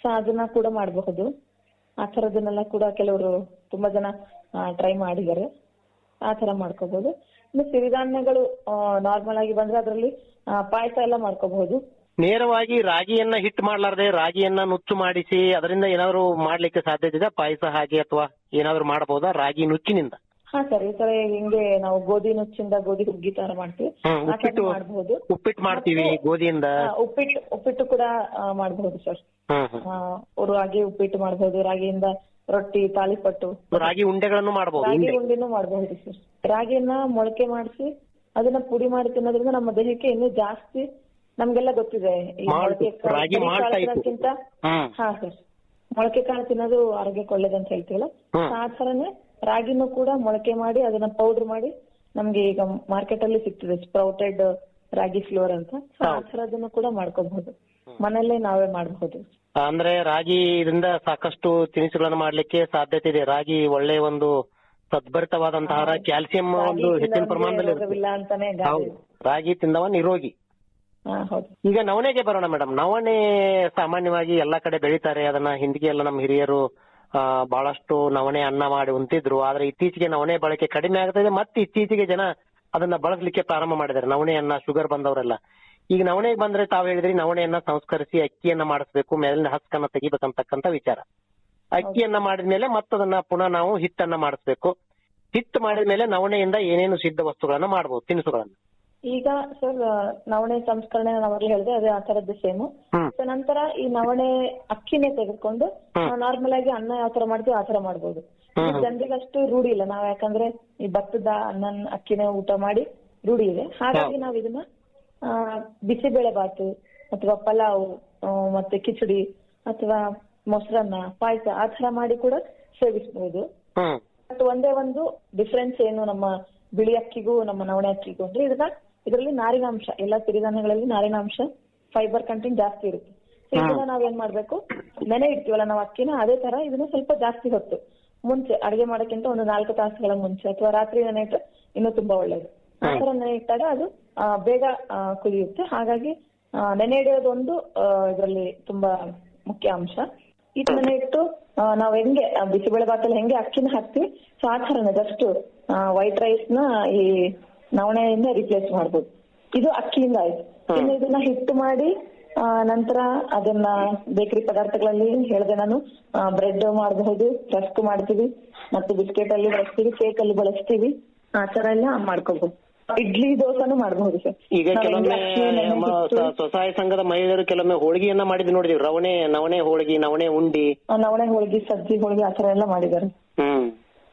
ಸೊ ಅದನ್ನ ಕೂಡ ಮಾಡಬಹುದು ಆ ಥರದನ್ನೆಲ್ಲ ಕೂಡ ಕೆಲವರು ತುಂಬಾ ಜನ ಟ್ರೈ ಮಾಡಿದ್ದಾರೆ ಆ ತರ ಮಾಡ್ಕೋಬಹುದು ಇನ್ನು ಸಿರಿಧಾನ್ಯಗಳು ನಾರ್ಮಲ್ ಆಗಿ ಬಂದ್ರೆ ಅದರಲ್ಲಿ ಪಾಯಸ ಎಲ್ಲ ಮಾಡ್ಕೋಬಹುದು ನೇರವಾಗಿ ರಾಗಿಯನ್ನ ಹಿಟ್ ಮಾಡ್ಲಾರ್ದೆ ರಾಗಿಯನ್ನ ನುಚ್ಚು ಮಾಡಿಸಿ ಅದರಿಂದ ಏನಾದ್ರು ಮಾಡ್ಲಿಕ್ಕೆ ಸಾಧ್ಯತೆ ಇದೆ ಪಾಯಸ ಹಾಗೆ ಅಥವಾ ಏನಾದ್ರು ಮಾಡಬಹುದಾ ರಾಗಿ ನುಚ್ಚಿನಿಂದ ಹಾ ಸರ್ ಈ ತರ ಹಿಂಗೆ ನಾವು ಗೋಧಿ ನುಚ್ಚಿಂದ ಗೋಧಿ ಹುಗ್ಗಿ ತರ ಮಾಡ್ತೀವಿ ಹ್ಮ್, ಆ ಥರ ಉಪ್ಪಿಟ್ಟು ಮಾಡಬಹುದು ಉಪ್ಪಿಟ್ಟು ಮಾಡ್ತೀವಿ ಗೋಧಿಯಿಂದ ಉಪ್ಪಿಟ್ಟು ಉಪ್ಪಿಟ್ಟು ಕೂಡ ಆ, ಮಾಡಬಹುದು ಸರ್ ಹ್ಮ್ ಹ್ಮ್ ಆ, ರಾಗಿ ಉಪ್ಪಿಟ್ಟು ಮಾಡಬಹುದು ರಾಗಿಯಿಂದ ರೊಟ್ಟಿ ತಾಲಿಪಟ್ಟು ರಾಗಿ ಉಂಡೆಗಳನ್ನು ಮಾಡಬಹುದು ರಾಗಿ ಉಂಡೆ ಉಂಡಿನೂ ಮಾಡಬಹುದು ಸರ್ ರಾಗಿಯನ್ನ ಮೊಳಕೆ ಮಾಡಿಸಿ ಅದನ್ನ ಪುಡಿ ಮಾಡಿ ತಿನ್ನೋದ್ರಿಂದ ನಮ್ಮ ದೇಹಕ್ಕೆ ಇನ್ನೂ ಜಾಸ್ತಿ ನಮ್ಗೆಲ್ಲ ಗೊತ್ತಿದೆ ಈ ಮಾಲ್ಟ್, ಮೊಳಕೆ ಕಾಳು- ರಾಗಿ ಬರೀ ಮಾಲ್ಟ್ ಕಾಳು type. ತಿನ್ನೋದ್ಕಿಂತ ಹ್ಮ್ ಹಾ ಸರ್ ಮೊಳಕೆ ಕಾಳು ತಿನ್ನೋದು ಆರೋಗ್ಯಕ್ಕೆ ಒಳ್ಳೇದಂತ ಹೇಳ್ತೀವಲ್ಲ ಹ್ಮ್. ಆ ಥರನೇ ರಾಗಿನೂ ಕೂಡ ಮೊಳಕೆ ಮಾಡಿ ಅದನ್ನ ಪೌಡರ್ ಮಾಡಿ ನಮ್ಗೆ ಈಗ ಮಾರ್ಕೆಟ್ ಅಲ್ಲಿ ಸಿಗ್ತದೆ ಸ್ಪ್ರೌಟೆಡ್ ರಾಗಿ ಫ್ಲೋರ್ ಅಂತ So ಆ ಥರದನ್ನು ಕೂಡ ಮಾಡ್ಕೋಬಹುದು ಮನೆಯಲ್ಲೇ ನಾವೇ ಮಾಡಬಹುದು ಅಂದ್ರೆ ರಾಗಿ ಇದರಿಂದ ಸಾಕಷ್ಟು ತಿನಿಸುಗಳನ್ನು ಮಾಡ್ಲಿಕ್ಕೆ ಸಾಧ್ಯತೆ ಇದೆ ರಾಗಿ ಒಳ್ಳೆ ಒಂದು ಸದ್ಭರಿತವಾದಂತಹ ಕ್ಯಾಲ್ಸಿಯಂ ಒಂದು ಹೆಚ್ಚಿನ ಪ್ರಮಾಣದಲ್ಲಿ ಇರುತ್ತೆ. ರೋಗವಿಲ್ಲ ಅಂತಾನೆ ಗಾದೆ ಹೌದು ರಾಗಿ ತಿಂದವ ನಿರೋಗಿ ಹಾ ಹೌದು ಈಗ ನವಣೆಗೆ ಬರೋಣ ಮೇಡಮ್ ನವಣೆ ಸಾಮಾನ್ಯವಾಗಿ ಎಲ್ಲಾ ಕಡೆ ಬೆಳೀತಾರೆ ಅದನ್ನ ಹಿಂದಿಗೆ ಎಲ್ಲ ನಮ್ಮ ಹಿರಿಯರು ಆ, ಬಹಳಷ್ಟು ನವಣೆ ಅನ್ನ ಮಾಡಿ ಉಂತಿದ್ರು ಆದ್ರೆ ಇತ್ತೀಚೆಗೆ ನವಣೆ ಬಳಕೆ ಕಡಿಮೆ ಆಗ್ತಾ ಇದೆ ಮತ್ತೆ ಇತ್ತೀಚೆಗೆ ಜನ ಅದನ್ನ ಬಳಸಲಿಕ್ಕೆ ಪ್ರಾರಂಭ ಮಾಡಿದ್ದಾರೆ ನವಣೆಯನ್ನ ಶುಗರ್ ಬಂದವರೆಲ್ಲ ಈಗ ನವಣೆಗೆ ಬಂದ್ರೆ ತಾವು ಹೇಳಿದ್ರಿ ನವಣೆಯನ್ನ ಸಂಸ್ಕರಿಸಿ ಅಕ್ಕಿಯನ್ನ ಮಾಡಿಸ್ಬೇಕು ಮೇಲಿನ ಹಸ್ಕನ್ನ ತೆಗಿಬೇಕಂತಕ್ಕಂತ ವಿಚಾರ ಅಕ್ಕಿಯನ್ನ ಮಾಡಿದ್ಮೇಲೆ ಮತ್ತದನ್ನ ಪುನಃ ನಾವು ಹಿಟ್ಟನ್ನ ಮಾಡಿಸ್ಬೇಕು ಹಿಟ್ಟು ಮಾಡಿದ್ಮೇಲೆ ನವಣೆಯಿಂದ ಏನೇನು ಸಿದ್ಧ ವಸ್ತುಗಳನ್ನ ಮಾಡಬಹುದು ತಿನಿಸುಗಳನ್ನ ಈಗ ಸರ್ ನವಣೆ ಸಂಸ್ಕರಣೆ ನಾವಾಗ್ಲೇ ಹೇಳಿದೆ ಅದೇ ಆ ತರದ್ದು ಸೇಮು ಹ್ಮ್. ಸೊ ನಂತರ ಈ ನವಣೆ ಅಕ್ಕಿನೇ ತೆಗೆದುಕೊಂಡು ನಾವು ನಾರ್ಮಲ್ ಆಗಿ ಅನ್ನ ಯಾವ ತರ ಮಾಡ್ತೀವಿ ಆ ತರ ಮಾಡ್ಬೋದು ಹ್ಮ್. ಈ ಜನರಿಗೆ ಅಷ್ಟು ರೂಢಿ ಇಲ್ಲ ನಾವ್ ಯಾಕಂದ್ರೆ ಈ ಭತ್ತದ ಅನ್ನ ಅಕ್ಕಿನೇ ಊಟ ಮಾಡಿ ರೂಢಿ ಇದೆ ಹಾಗಾಗಿ ನಾವ್ ಇದನ್ನ ಆ, ಬಿಸಿಬೇಳೆ ಬಾತು ಅಥವಾ ಪಲಾವ್ ಆ, ಮತ್ತೆ ಕಿಚಡಿ ಅಥವಾ ಮೊಸರನ್ನ ಪಾಯಸ ಆ ತರ ಮಾಡಿ ಕೂಡ ಸೇವಿಸಬಹುದು ಹ್ಮ್ ಬಟ್ ಒಂದೇ ಒಂದು ಡಿಫ್ರೆನ್ಸ್ ಏನು ನಮ್ಮ ಬಿಳಿ ಅಕ್ಕಿಗೂ ನಮ್ಮ ನವಣೆ ಅಕ್ಕಿಗೂ ಅಂದ್ರೆ ಇದನ್ನ ಇದರಲ್ಲಿ ನಾರಿನಾಂಶ ಎಲ್ಲ ಸಿರಿಧಾನ್ಯಗಳಲ್ಲಿ ನಾರಿನಾಂಶ ಫೈಬರ್ ಕಂಟೆಂಟ್ ಜಾಸ್ತಿ ಇರುತ್ತೆ So ಇದನ್ನ ನಾವೇನ್ ಮಾಡ್ಬೇಕು ನೆನೆ ಇಡ್ತೀವಲ್ಲ ನಾವು ಅಕ್ಕಿನ ಅದೇ ತರ ಇದನ್ನ ಸ್ವಲ್ಪ ಜಾಸ್ತಿ ಹೊತ್ತು ಮುಂಚೆ ಅಡಿಗೆ ಮಾಡೋಕ್ಕಿಂತ ಒಂದು ನಾಲ್ಕು ತಾಸುಗಳ ಮುಂಚೆ ಅಥವಾ ರಾತ್ರಿ ನೆನೆ ಇಟ್ಟರೆ ಇನ್ನೂ ತುಂಬಾ ಒಳ್ಳೇದು ಆ ತರ ನೆನೆ ಇಟ್ಟಾಗ ಅದು ಆ, ಬೇಗ ಆ, ಕುದಿಯುತ್ತೆ ಹಾಗಾಗಿ ಆ, ನೆನೆ ಇಡೋದು ಒಂದು ಇದರಲ್ಲಿ ತುಂಬಾ ಮುಖ್ಯ ಅಂಶ ಇದನ್ನ ಇಟ್ಟು ಆ, ನಾವ್ ಹೆಂಗೆ ಆ, ಬಿಸಿಬೇಳೆ ಭಾತಲ್ಲಿ ಹೆಂಗೆ ಅಕ್ಕಿನ ಹಾಕ್ತಿವಿ ಸೊ ಆ ಥರನೇ ಜಸ್ಟ್ ವೈಟ್ ರೈಸ್ ನ ಈ ನವಣೆಯಿಂದ ರಿಪ್ಲೇಸ್ ಮಾಡ್ಬೋದು ಇದು ಅಕ್ಕಿಯಿಂದ ಆಯ್ತು ಇನ್ನು ಇದನ್ನ ಹಿಟ್ಟು ಮಾಡಿ ಆ, ನಂತರ ಅದನ್ನ ಬೇಕರಿ ಪದಾರ್ಥಗಳಲ್ಲಿ ಹೇಳಿದೆ ನಾನು ಬ್ರೆಡ್ ಮಾಡಬಹುದು ರಸ್ಕ್ ಮಾಡ್ತೀವಿ ಮತ್ತೆ ಬಿಸ್ಕೆಟ್ ಅಲ್ಲಿ ಬಳಸ್ತೀವಿ ಕೇಕ್ ಅಲ್ಲಿ ಬಳಸ್ತೀವಿ ಆ ತರ ಎಲ್ಲ ಮಾಡ್ಕೋಬಹುದು ಇಡ್ಲಿ ದೋಸೆನೂ ಮಾಡಬಹುದು ಸರ್ ಈಗ ನಾವ್ ಹೆಂಗೆ ಕೆಲವೊಮ್ಮೆ ಅಕ್ಕಿ ನೆನೆ ನಮ್ಮ ಇಟ್ಟು, ಸ- ಸ್ವಸಹಾಯ ಸಂಘದ ಮಹಿಳೆಯರು ಕೆಲವೊಮ್ಮೆ ಹೋಳಿಗೆಯನ್ನ ಮಾಡಿದ್ ನೋಡಿದೀವಿ ರವಣೆ ನವಣೆ ಹೋಳಿಗೆ ನವಣೆ ಉಂಡಿ ಆ, ನವಣೆ ಹೋಳಿಗೆ ಸಜ್ಜಿ ಹೋಳಿಗೆ ಆ ತರ ಎಲ್ಲ ಮಾಡಿದ್ದಾರೆ ಹ್ಮ್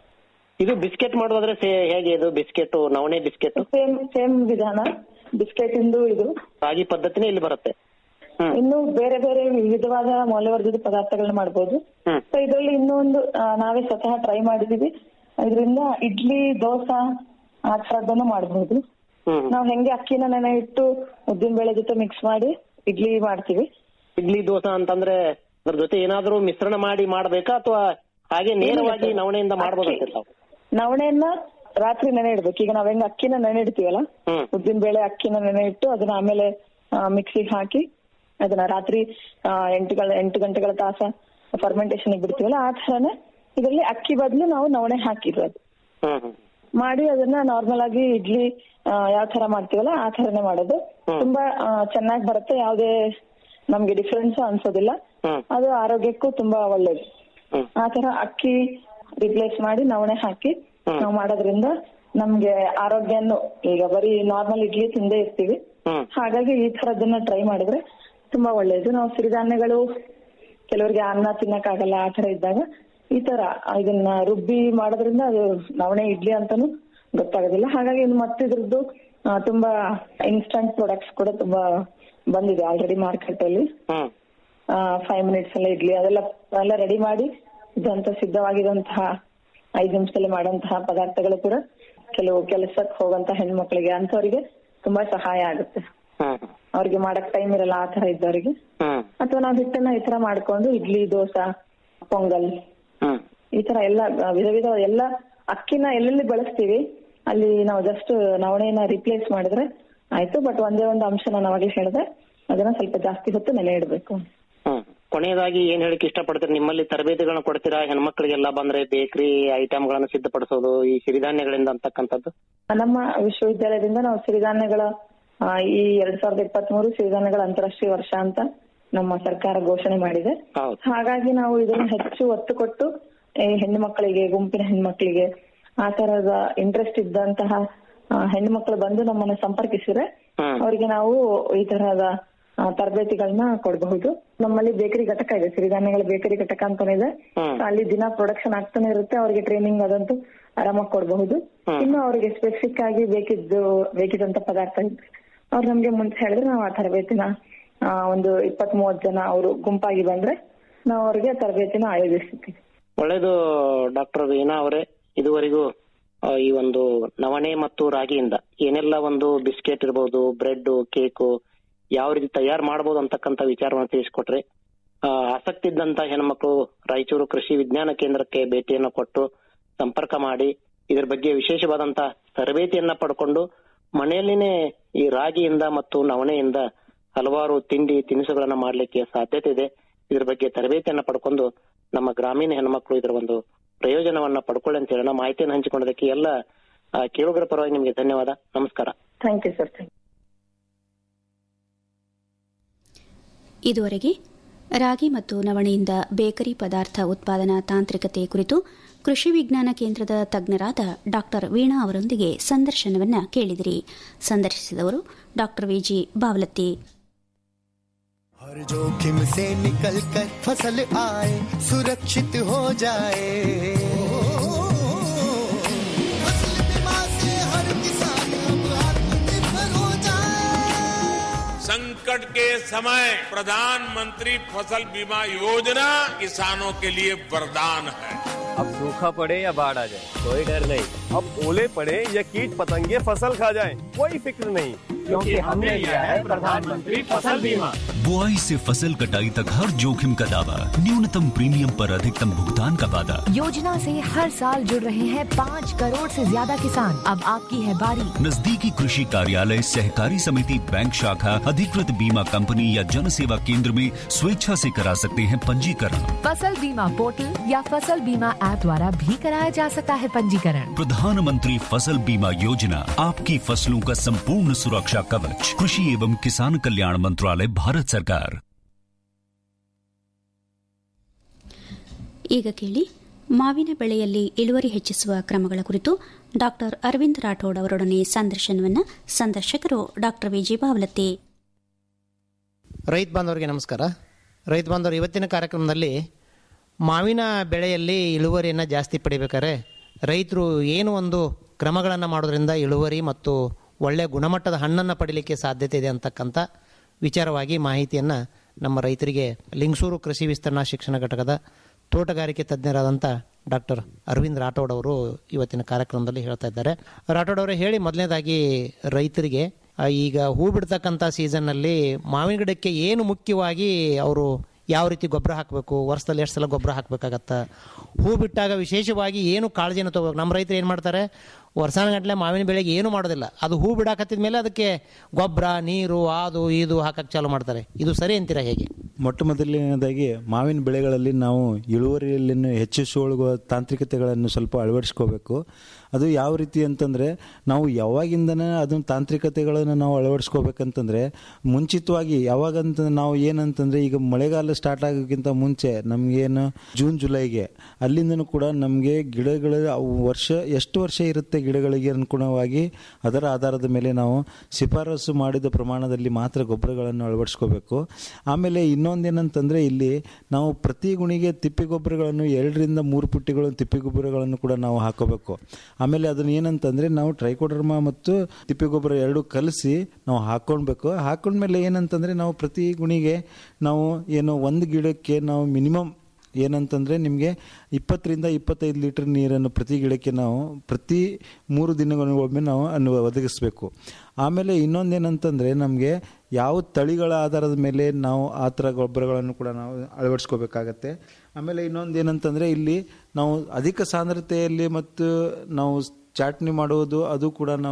ಇದು ಬಿಸ್ಕೆಟ್ ಮಾಡೋದಾದ್ರೆ ಸೇ- ಹೇಗೆ ಇದು ಬಿಸ್ಕೆಟ್ ನವಣೆ ಬಿಸ್ಕೆಟ್ ಸೇಮ್ ಸೇಮ್ ವಿಧಾನ ಬಿಸ್ಕೆಟ್ ಇಂದು ಇದು ರಾಗಿ ಪದ್ಧತಿನೇ ಇಲ್ಲಿ ಬರುತ್ತೆ ಹ್ಮ್ ಇನ್ನು ಬೇರೆ ಬೇರೆ ವಿವಿಧವಾದ ಮೌಲ್ಯವರ್ಧಿತ ಪದಾರ್ಥಗಳನ್ನ ಮಾಡಬಹುದು ಹ್ಮ್. ಸೊ ಇದರಲ್ಲಿ ಇನ್ನೊಂದು ಆ, ನಾವೇ ಸ್ವತಃ ಟ್ರೈ ಮಾಡಿದೀವಿ ಇದರಿಂದ ಇಡ್ಲಿ ದೋಸಾ ಆ ತರದ್ದನ್ನು ಮಾಡಬಹುದು ಹ್ಮ್ ನಾವು ಹೆಂಗೆ ಅಕ್ಕಿನ ನೆನೆ ಇಟ್ಟು ಉದ್ದಿನ ಬೇಳೆ ಜೊತೆ ಮಿಕ್ಸ್ ಮಾಡಿ ಇಡ್ಲಿ ಮಾಡ್ತೀವಿ ಇಡ್ಲಿ ದೋಸೆ ಅಂತಂದ್ರೆ ಅದ್ರ ಜೊತೆ ಏನಾದ್ರೂ ಮಿಶ್ರಣ ಮಾಡಿ ಮಾಡ್ಬೇಕಾ ಅಥವಾ ಹಾಗೆ ನೇರವಾಗಿ ಸರ್. ನವಣೆಯಿಂದ ಮಾಡ್ಬೋದಂತೆ ಅಕ್ಕಿ. ತಾವು ನವಣೆಯನ್ನ ರಾತ್ರಿ ನೆನೆ ಇಡ್ಬೇಕು ಈಗ ನಾವ್ ಹೆಂಗ್ ಅಕ್ಕಿನ ನೆನೆ ಇಡ್ತೀವಲ್ಲ ಹ್ಮ್ ಉದ್ದಿನ ಬೇಳೆ ಅಕ್ಕಿನ ನೆನೆ ಇಟ್ಟು ಅದನ್ನ ಆಮೇಲೆ ಮಿಕ್ಸಿಗೆ ಹಾಕಿ ಅದನ್ನ ರಾತ್ರಿ ಆ, ಎಂಟು ಗಳ ಎಂಟು ಗಂಟೆಗಳ ತಾಸ ಫರ್ಮೆಂಟೇಶನ್ ಬಿಡ್ತೀವಲ್ಲ ಆ ತರನೇ ಇದರಲ್ಲಿ ಅಕ್ಕಿ ಬದಲು ನಾವು ನವಣೆ ಹಾಕಿರೋದು ಹ್ಮ್ ಹ್ಮ್ ಮಾಡಿ ಅದನ್ನ ನಾರ್ಮಲ್ ಆಗಿ ಇಡ್ಲಿ ಯಾವ ತರ ಮಾಡ್ತೀವಲ್ಲ ಆ ತರನೇ ಮಾಡೋದು ತುಂಬಾ ಚೆನ್ನಾಗಿ ಬರುತ್ತೆ ಯಾವುದೇ ನಮ್ಗೆ ಡಿಫ್ರೆನ್ಸ್ ಅನ್ಸೋದಿಲ್ಲ ಹ್ಮ್ ಅದು ಆರೋಗ್ಯಕ್ಕೂ ತುಂಬಾ ಒಳ್ಳೇದು ಹ್ಮ್ ಆ ತರ ಅಕ್ಕಿ ರಿಪ್ಲೇಸ್ ಮಾಡಿ ನವಣೆ ಹಾಕಿ ಹ್ಮ್. ನಾವು ಮಾಡೋದ್ರಿಂದ ನಮ್ಗೆ ಆರೋಗ್ಯನು ಈಗ ಬರೀ ನಾರ್ಮಲ್ ಇಡ್ಲಿ ತಿಂದೇ ಇರ್ತೀವಿ ಹ್ಮ್ ಹಾಗಾಗಿ ಈ ತರದನ್ನ ಟ್ರೈ ಮಾಡಿದ್ರೆ ತುಂಬಾ ಒಳ್ಳೇದು ನಾವು ಸಿರಿಧಾನ್ಯಗಳು ಕೆಲವರಿಗೆ ಅನ್ನ ತಿನ್ನಕ್ಕಾಗಲ್ಲ ಆ ತರ ಇದ್ದಾಗ ಈ ತರ ಇದನ್ನ ರುಬ್ಬಿ ಮಾಡೋದ್ರಿಂದ ಅದು ನವಣೆ ಇಡ್ಲಿ ಅಂತಾನು ಗೊತ್ತಾಗೋದಿಲ್ಲ ಹಾಗಾಗಿ ಇನ್ನು ಮತ್ತೆ ಇದ್ರದ್ದು ಆ, ತುಂಬಾ ಇನ್ಸ್ಟಂಟ್ ಪ್ರಾಡಕ್ಟ್ಸ್ ಕೂಡ ತುಂಬಾ ಬಂದಿದೆ ಆಲ್ರೆಡಿ ಮಾರ್ಕೆಟ್ ಅಲ್ಲಿ ಹ್ಮ್ ಫೈವ್ ಮಿನಿಟ್ಸ್ ಎಲ್ಲ ಇಡ್ಲಿ ಅದೆಲ್ಲ ಎಲ್ಲ ರೆಡಿ ಮಾಡಿ ಇದಂತ ಸಿದ್ಧವಾಗಿರುವಂತಹ ಐದು ನಿಮಿಷದಲ್ಲಿ ಮಾಡುವಂತಹ ಪದಾರ್ಥಗಳು ಕೂಡ ಕೆಲವು ಕೆಲಸಕ್ಕೆ ಹೋಗುವಂತ ಹೆಣ್ಮಕ್ಳಿಗೆ ಅಂತವರಿಗೆ ತುಂಬಾ ಸಹಾಯ ಆಗುತ್ತೆ ಹ್ಮ್ ಅವ್ರಿಗೆ ಮಾಡಕ್ ಟೈಮ್ ಇರಲ್ಲ ಆ ತರ ಇದ್ದವರಿಗೆ ಹ್ಮ್ ಅಥವಾ ನಾವು ಹಿಟ್ಟನ್ನ ಈ ತರ ಮಾಡ್ಕೊಂಡು ಇಡ್ಲಿ ದೋಸಾ ಪೊಂಗಲ್ ಹ್ಮ್ ಈ ತರ ಎಲ್ಲ ವಿಧ ವಿಧ ಎಲ್ಲ ಅಕ್ಕಿನ ಎಲ್ಲೆಲ್ಲಿ ಬಳಸ್ತೀವಿ ಅಲ್ಲಿ ನಾವು ಜಸ್ಟ್ ನವಣೆನ ರಿಪ್ಲೇಸ್ ಮಾಡಿದ್ರೆ ಆಯ್ತು ಬಟ್ ಒಂದೇ ಒಂದು ಅಂಶ ನಾನು ಅವಾಗಲೇ ಹೇಳಿದೆ ಅದನ್ನ ಸ್ವಲ್ಪ ಜಾಸ್ತಿ ಹೊತ್ತು ನೆನೆ ಇಡಬೇಕು ಹ್ಮ್ ಕೊನೆಯದಾಗಿ ಏನ್ ಹೇಳಕ್ ಇಷ್ಟಪಡ್ತೀರಿ ನಿಮ್ಮಲ್ಲಿ ತರಬೇತಿಗಳನ್ನ ಕೊಡ್ತೀರಾ ಹೆಣ್ಮಕ್ಳಿಗೆಲ್ಲ ಬಂದ್ರೆ ಬೇಕರಿ ಐಟಮ್ಗಳನ್ನ ಸಿದ್ಧಪಡಿಸೋದು ಈ ಸಿರಿಧಾನ್ಯಗಳಿಂದ ಅಂತಕ್ಕಂಥದ್ದು ನಮ್ಮ ವಿಶ್ವವಿದ್ಯಾಲಯದಿಂದ ನಾವು ಸಿರಿಧಾನ್ಯಗಳ ಆ, ಈ ಎರಡ್ ಸಾವಿರದ ಇಪ್ಪತ್ತ್ ಮೂರು ಸಿರಿಧಾನ್ಯಗಳ ಅಂತಾರಾಷ್ಟ್ರೀಯ ವರ್ಷ ಅಂತ ನಮ್ಮ ಸರ್ಕಾರ ಘೋಷಣೆ ಮಾಡಿದೆ ಹಾಗಾಗಿ ನಾವು ಇದನ್ನು ಹೆಚ್ಚು ಒತ್ತು ಕೊಟ್ಟು ಈ ಹೆಣ್ಣು ಮಕ್ಕಳಿಗೆ ಗುಂಪಿನ ಹೆಣ್ಮಕ್ಳಿಗೆ ಆ ತರದ ಇಂಟ್ರೆಸ್ಟ್ ಇದ್ದಂತಹ ಆ, ಹೆಣ್ಣು ಮಕ್ಕಳು ಬಂದು ನಮ್ಮನ್ನ ಸಂಪರ್ಕಿಸಿದ್ರೆ ಅವರಿಗೆ ನಾವು ಈ ತರಹದ ಆ, ತರಬೇತಿಗಳನ್ನ ಕೊಡಬಹುದು ನಮ್ಮಲ್ಲಿ ಬೇಕರಿ ಘಟಕ ಇದೆ ಸಿರಿಧಾನ್ಯಗಳ ಬೇಕರಿ ಘಟಕ ಅಂತಾನೆ ಇದೆ ಅಲ್ಲಿ ದಿನ ಪ್ರೊಡಕ್ಷನ್ ಆಗ್ತಾನೆ ಇರುತ್ತೆ ಅವರಿಗೆ ಟ್ರೈನಿಂಗ್ ಅದಂತೂ ಆರಾಮಾಗಿ ಕೊಡಬಹುದು ಇನ್ನು ಅವರಿಗೆ ಸ್ಪೆಸಿಫಿಕ್ ಆಗಿ ಬೇಕಿದ್ದು ಬೇಕಿದ್ದಂತ ಪದಾರ್ಥ ಇದ್ರೆ ಅವ್ರು ನಮ್ಗೆ ಮುಂಚೆ ಹೇಳಿದ್ರೆ ನಾವು ಆ ತರಬೇತಿನ ಆ, ಒಂದು ಇಪ್ಪತ್ ಮೂವತ್ ಜನ ಅವರು ಗುಂಪಾಗಿ ಬಂದ್ರೆ ನಾವು ಅವರಿಗೆ ತರಬೇತಿನ ಆಯೋಜಿಸ್ತೀವಿ ಒಳ್ಳೇದು ಡಾಕ್ಟರ್ ವೀಣಾ ಅವರೇ ಇದುವರೆಗೂ ಆ, ಈ ಒಂದು ನವಣೆ ಮತ್ತು ರಾಗಿಯಿಂದ ಏನೆಲ್ಲ ಒಂದು ಬಿಸ್ಕೆಟ್ ಇರ್ಬೋದು ಬ್ರೆಡ್ ಕೇಕು ಯಾವ ರೀತಿ ತಯಾರು ಮಾಡಬಹುದು ಅಂತಕ್ಕಂಥ ವಿಚಾರವನ್ನು ತಿಳಿಸ್ಕೊಟ್ರಿ ಆ, ಆಸಕ್ತಿ ಇದ್ದಂತ ಹೆಣ್ಮಕ್ಳು ರಾಯಚೂರು ಕೃಷಿ ವಿಜ್ಞಾನ ಕೇಂದ್ರಕ್ಕೆ ಭೇಟಿಯನ್ನು ಕೊಟ್ಟು ಸಂಪರ್ಕ ಮಾಡಿ ಇದ್ರ ಬಗ್ಗೆ ವಿಶೇಷವಾದಂತ ತರಬೇತಿಯನ್ನ ಪಡ್ಕೊಂಡು ಮನೆಯಲ್ಲಿನೇ ಈ ರಾಗಿಯಿಂದ ಮತ್ತು ನವಣೆಯಿಂದ ಹಲವಾರು ತಿಂಡಿ ತಿನಿಸುಗಳನ್ನ ಮಾಡ್ಲಿಕ್ಕೆ ಸಾಧ್ಯತೆ ಇದೆ ಇದ್ರ ಬಗ್ಗೆ ತರಬೇತಿಯನ್ನ ಪಡ್ಕೊಂಡು ನಮ್ಮ ಗ್ರಾಮೀಣ ಹೆಣ್ಮಕ್ಳು ಇದರ ಒಂದು ಪ್ರಯೋಜನವನ್ನ ಪಡ್ಕೊಳ್ಳಿ ಅಂತ ಹೇಳೋಣ ಮಾಹಿತಿಯನ್ನು ಹಂಚಿಕೊಳ್ಳೋದಕ್ಕೆ ಎಲ್ಲ ಆ, ಕೇಳುಗರ ಪರವಾಗಿ ನಿಮಗೆ ಧನ್ಯವಾದ ನಮಸ್ಕಾರ ಥ್ಯಾಂಕ್ ಯು ಸರ್ ಇದುವರೆಗೆ ರಾಗಿ ಮತ್ತು ನವಣೆಯಿಂದ ಬೇಕರಿ ಪದಾರ್ಥ ಉತ್ಪಾದನಾ ತಾಂತ್ರಿಕತೆ ಕುರಿತು ಕೃಷಿ ವಿಜ್ಞಾನ ಕೇಂದ್ರದ ತಜ್ಞರಾದ ಡಾ ವೀಣಾ ಅವರೊಂದಿಗೆ ಸಂದರ್ಶನವನ್ನ ಕೇಳಿದಿರಿ ಸಂದರ್ಶಿಸಿದವರು ಡಾ ವಿಜಿ ಬಾವಲತ್ತಿ हर जोखिम से निकल कर फसल आए सुरक्षित हो जाए फसल बीमा से हर किसान अब आत्मनिर्भर हो जाए संकट के समय प्रधानमंत्री फसल बीमा योजना किसानों के लिए वरदान है अब सूखा पड़े या बाढ़ आ जाए कोई डर नहीं अब ओले पड़े या कीट पतंगे फसल खा जाए कोई फिक्र नहीं क्योंकि हमने लिया है प्रधानमंत्री फसल बीमा बुआई से फसल कटाई तक हर जोखिम का दावा न्यूनतम प्रीमियम पर अधिकतम भुगतान का वादा योजना से हर साल जुड़ रहे हैं पाँच करोड़ से ज्यादा किसान अब आपकी है बारी नजदीकी कृषि कार्यालय सहकारी समिति बैंक शाखा अधिकृत बीमा कंपनी या जन सेवा केंद्र में स्वेच्छा से करा सकते हैं पंजीकरण फसल बीमा पोर्टल या फसल बीमा ऐप द्वारा भी कराया जा सकता है पंजीकरण प्रधानमंत्री फसल बीमा योजना आपकी फसलों का संपूर्ण सुरक्षा कवच कृषि एवं किसान कल्याण मंत्रालय भारत सरकार ಈಗ ಕೇಳಿ ಮಾವಿನ ಬೆಳೆಯಲ್ಲಿ ಇಳುವರಿ ಹೆಚ್ಚಿಸುವ ಕ್ರಮಗಳ ಕುರಿತು ಡಾ ಅರವಿಂದ್ ರಾಠೋಡ್ ಅವರೊಡನೆ ಸಂದರ್ಶನವನ್ನು ಸಂದರ್ಶಕರು ಡಾ ವಿಜಿ ಬಾವಲತ್ತಿ ರೈತ ಬಾಂಧವರಿಗೆ ನಮಸ್ಕಾರ ರೈತ ಬಾಂಧವರು ಇವತ್ತಿನ ಕಾರ್ಯಕ್ರಮದಲ್ಲಿ ಮಾವಿನ ಬೆಳೆಯಲ್ಲಿ ಇಳುವರಿಯನ್ನು ಜಾಸ್ತಿ ಪಡಿಬೇಕಾದ್ರೆ ರೈತರು ಏನು ಒಂದು ಕ್ರಮಗಳನ್ನು ಮಾಡೋದ್ರಿಂದ ಇಳುವರಿ ಮತ್ತು ಒಳ್ಳೆಯ ಗುಣಮಟ್ಟದ ಹಣ್ಣನ್ನು ಪಡೀಲಿಕ್ಕೆ ಸಾಧ್ಯತೆ ಇದೆ ಅಂತಕ್ಕಂಥ ವಿಚಾರವಾಗಿ ಮಾಹಿತಿಯನ್ನು ನಮ್ಮ ರೈತರಿಗೆ ಲಿಂಗಸೂರು ಕೃಷಿ ವಿಸ್ತರಣಾ ಶಿಕ್ಷಣ ಘಟಕದ ತೋಟಗಾರಿಕೆ ತಜ್ಞರಾದಂಥ ಡಾಕ್ಟರ್ ಅರವಿಂದ್ ರಾಠೋಡ್ ಅವರು ಇವತ್ತಿನ ಕಾರ್ಯಕ್ರಮದಲ್ಲಿ ಹೇಳ್ತಾ ಇದ್ದಾರೆ ರಾಠೋಡ್ ಅವರೇ ಹೇಳಿ ಮೊದಲನೇದಾಗಿ ರೈತರಿಗೆ ಆ, ಈಗ ಹೂ ಬಿಡ್ತಕ್ಕಂಥ ಸೀಸನ್ನಲ್ಲಿ ಮಾವಿನ ಗಿಡಕ್ಕೆ ಏನು ಮುಖ್ಯವಾಗಿ ಅವರು ಯಾವ ರೀತಿ ಗೊಬ್ಬರ ಹಾಕಬೇಕು ವರ್ಷದಲ್ಲಿ ಎಷ್ಟು ಸಲ ಗೊಬ್ಬರ ಹಾಕಬೇಕಾಗತ್ತ ಹೂ ಬಿಟ್ಟಾಗ ವಿಶೇಷವಾಗಿ ಏನು ಕಾಳಜಿನ ತಗೋಬೇಕು ನಮ್ಮ ರೈತರು ಏನು ಮಾಡ್ತಾರೆ ವರ್ಷಾನುಗಟ್ಟಲೆ ಮಾವಿನ ಬೆಳೆಗೆ ಏನು ಮಾಡೋದಿಲ್ಲ ಅದು ಹೂ ಬಿಡಾಕತ್ತಿದ ಮೇಲೆ ಅದಕ್ಕೆ ಗೊಬ್ಬರ ನೀರು ಅದು ಇದು ಹಾಕಕ್ಕೆ ಚಾಲು ಮಾಡ್ತಾರೆ ಇದು ಸರಿ ಅಂತೀರಾ ಹೇಗೆ ಮೊಟ್ಟ ಮೊದಲನೇದಾಗಿ ಮಾವಿನ ಬೆಳೆಗಳಲ್ಲಿ ನಾವು ಇಳುವರಿಯಲ್ಲಿ ಹೆಚ್ಚಿಸುವ ತಾಂತ್ರಿಕತೆಗಳನ್ನು ಸ್ವಲ್ಪ ಅಳವಡಿಸ್ಕೋಬೇಕು ಅದು ಯಾವ ರೀತಿ ಅಂತಂದರೆ ನಾವು ಯಾವಾಗಿಂದನೇ ಅದನ್ನ ತಾಂತ್ರಿಕತೆಗಳನ್ನು ನಾವು ಅಳವಡಿಸ್ಕೋಬೇಕಂತಂದರೆ ಮುಂಚಿತವಾಗಿ ಯಾವಾಗಂತಂದ್ರೆ ನಾವು ಏನಂತಂದರೆ ಈಗ ಮಳೆಗಾಲ ಸ್ಟಾರ್ಟ್ ಆಗೋಕ್ಕಿಂತ ಮುಂಚೆ ನಮಗೇನು ಜೂನ್ ಜುಲೈಗೆ ಅಲ್ಲಿಂದನೂ ಕೂಡ ನಮಗೆ ಗಿಡಗಳ ಅವು ವರ್ಷ ಎಷ್ಟು ವರ್ಷ ಇರುತ್ತೆ ಗಿಡಗಳಿಗೆ ಅನುಗುಣವಾಗಿ ಅದರ ಆಧಾರದ ಮೇಲೆ ನಾವು ಶಿಫಾರಸು ಮಾಡಿದ ಪ್ರಮಾಣದಲ್ಲಿ ಮಾತ್ರ ಗೊಬ್ಬರಗಳನ್ನು ಅಳವಡಿಸ್ಕೋಬೇಕು ಆಮೇಲೆ ಇನ್ನೊಂದೇನಂತಂದರೆ ಇಲ್ಲಿ ನಾವು ಪ್ರತಿ ಗುಣಿಗೆ ತಿಪ್ಪೆ ಗೊಬ್ಬರಗಳನ್ನು ಎರಡರಿಂದ ಮೂರು ಪುಟ್ಟಿಗಳು ತಿಪ್ಪೆ ಗೊಬ್ಬರಗಳನ್ನು ಕೂಡ ನಾವು ಹಾಕೋಬೇಕು ಆಮೇಲೆ ಅದನ್ನ ಏನಂತಂದರೆ ನಾವು ಟ್ರೈಕೋಡರ್ಮಾ ಮತ್ತು ತಿಪ್ಪೆ ಗೊಬ್ಬರ ಎರಡು ಕಲಸಿ ನಾವು ಹಾಕ್ಕೊಳ್ಬೇಕು ಹಾಕೊಂಡ್ಮೇಲೆ ಏನಂತಂದರೆ ನಾವು ಪ್ರತಿ ಗುಣಿಗೆ ನಾವು ಏನು ಒಂದು ಗಿಡಕ್ಕೆ ನಾವು ಮಿನಿಮಮ್ ಏನಂತಂದರೆ ನಿಮಗೆ ಇಪ್ಪತ್ತರಿಂದ ಇಪ್ಪತ್ತೈದು ಲೀಟರ್ ನೀರನ್ನು ಪ್ರತಿ ಗಿಡಕ್ಕೆ ನಾವು ಪ್ರತಿ ಮೂರು ದಿನಗಳಿಗೊಮ್ಮೆ ನಾವು ಅನ್ನು ಒದಗಿಸ್ಬೇಕು ಆಮೇಲೆ ಇನ್ನೊಂದೇನಂತಂದರೆ ನಮಗೆ ಯಾವ ತಳಿಗಳ ಆಧಾರದ ಮೇಲೆ ನಾವು ಆ ಥರ ಗೊಬ್ಬರಗಳನ್ನು ಕೂಡ ನಾವು ಅಳವಡಿಸ್ಕೋಬೇಕಾಗತ್ತೆ ಆಮೇಲೆ ಇನ್ನೊಂದು ಏನಂತಂದರೆ ಇಲ್ಲಿ ನಾವು ಅಧಿಕ ಸಾಂದ್ರತೆಯಲ್ಲಿ ಮತ್ತು ನಾವು ಚಾಟ್ನಿ ಮಾಡುವುದು ಅದು ಕೂಡ ನಾವು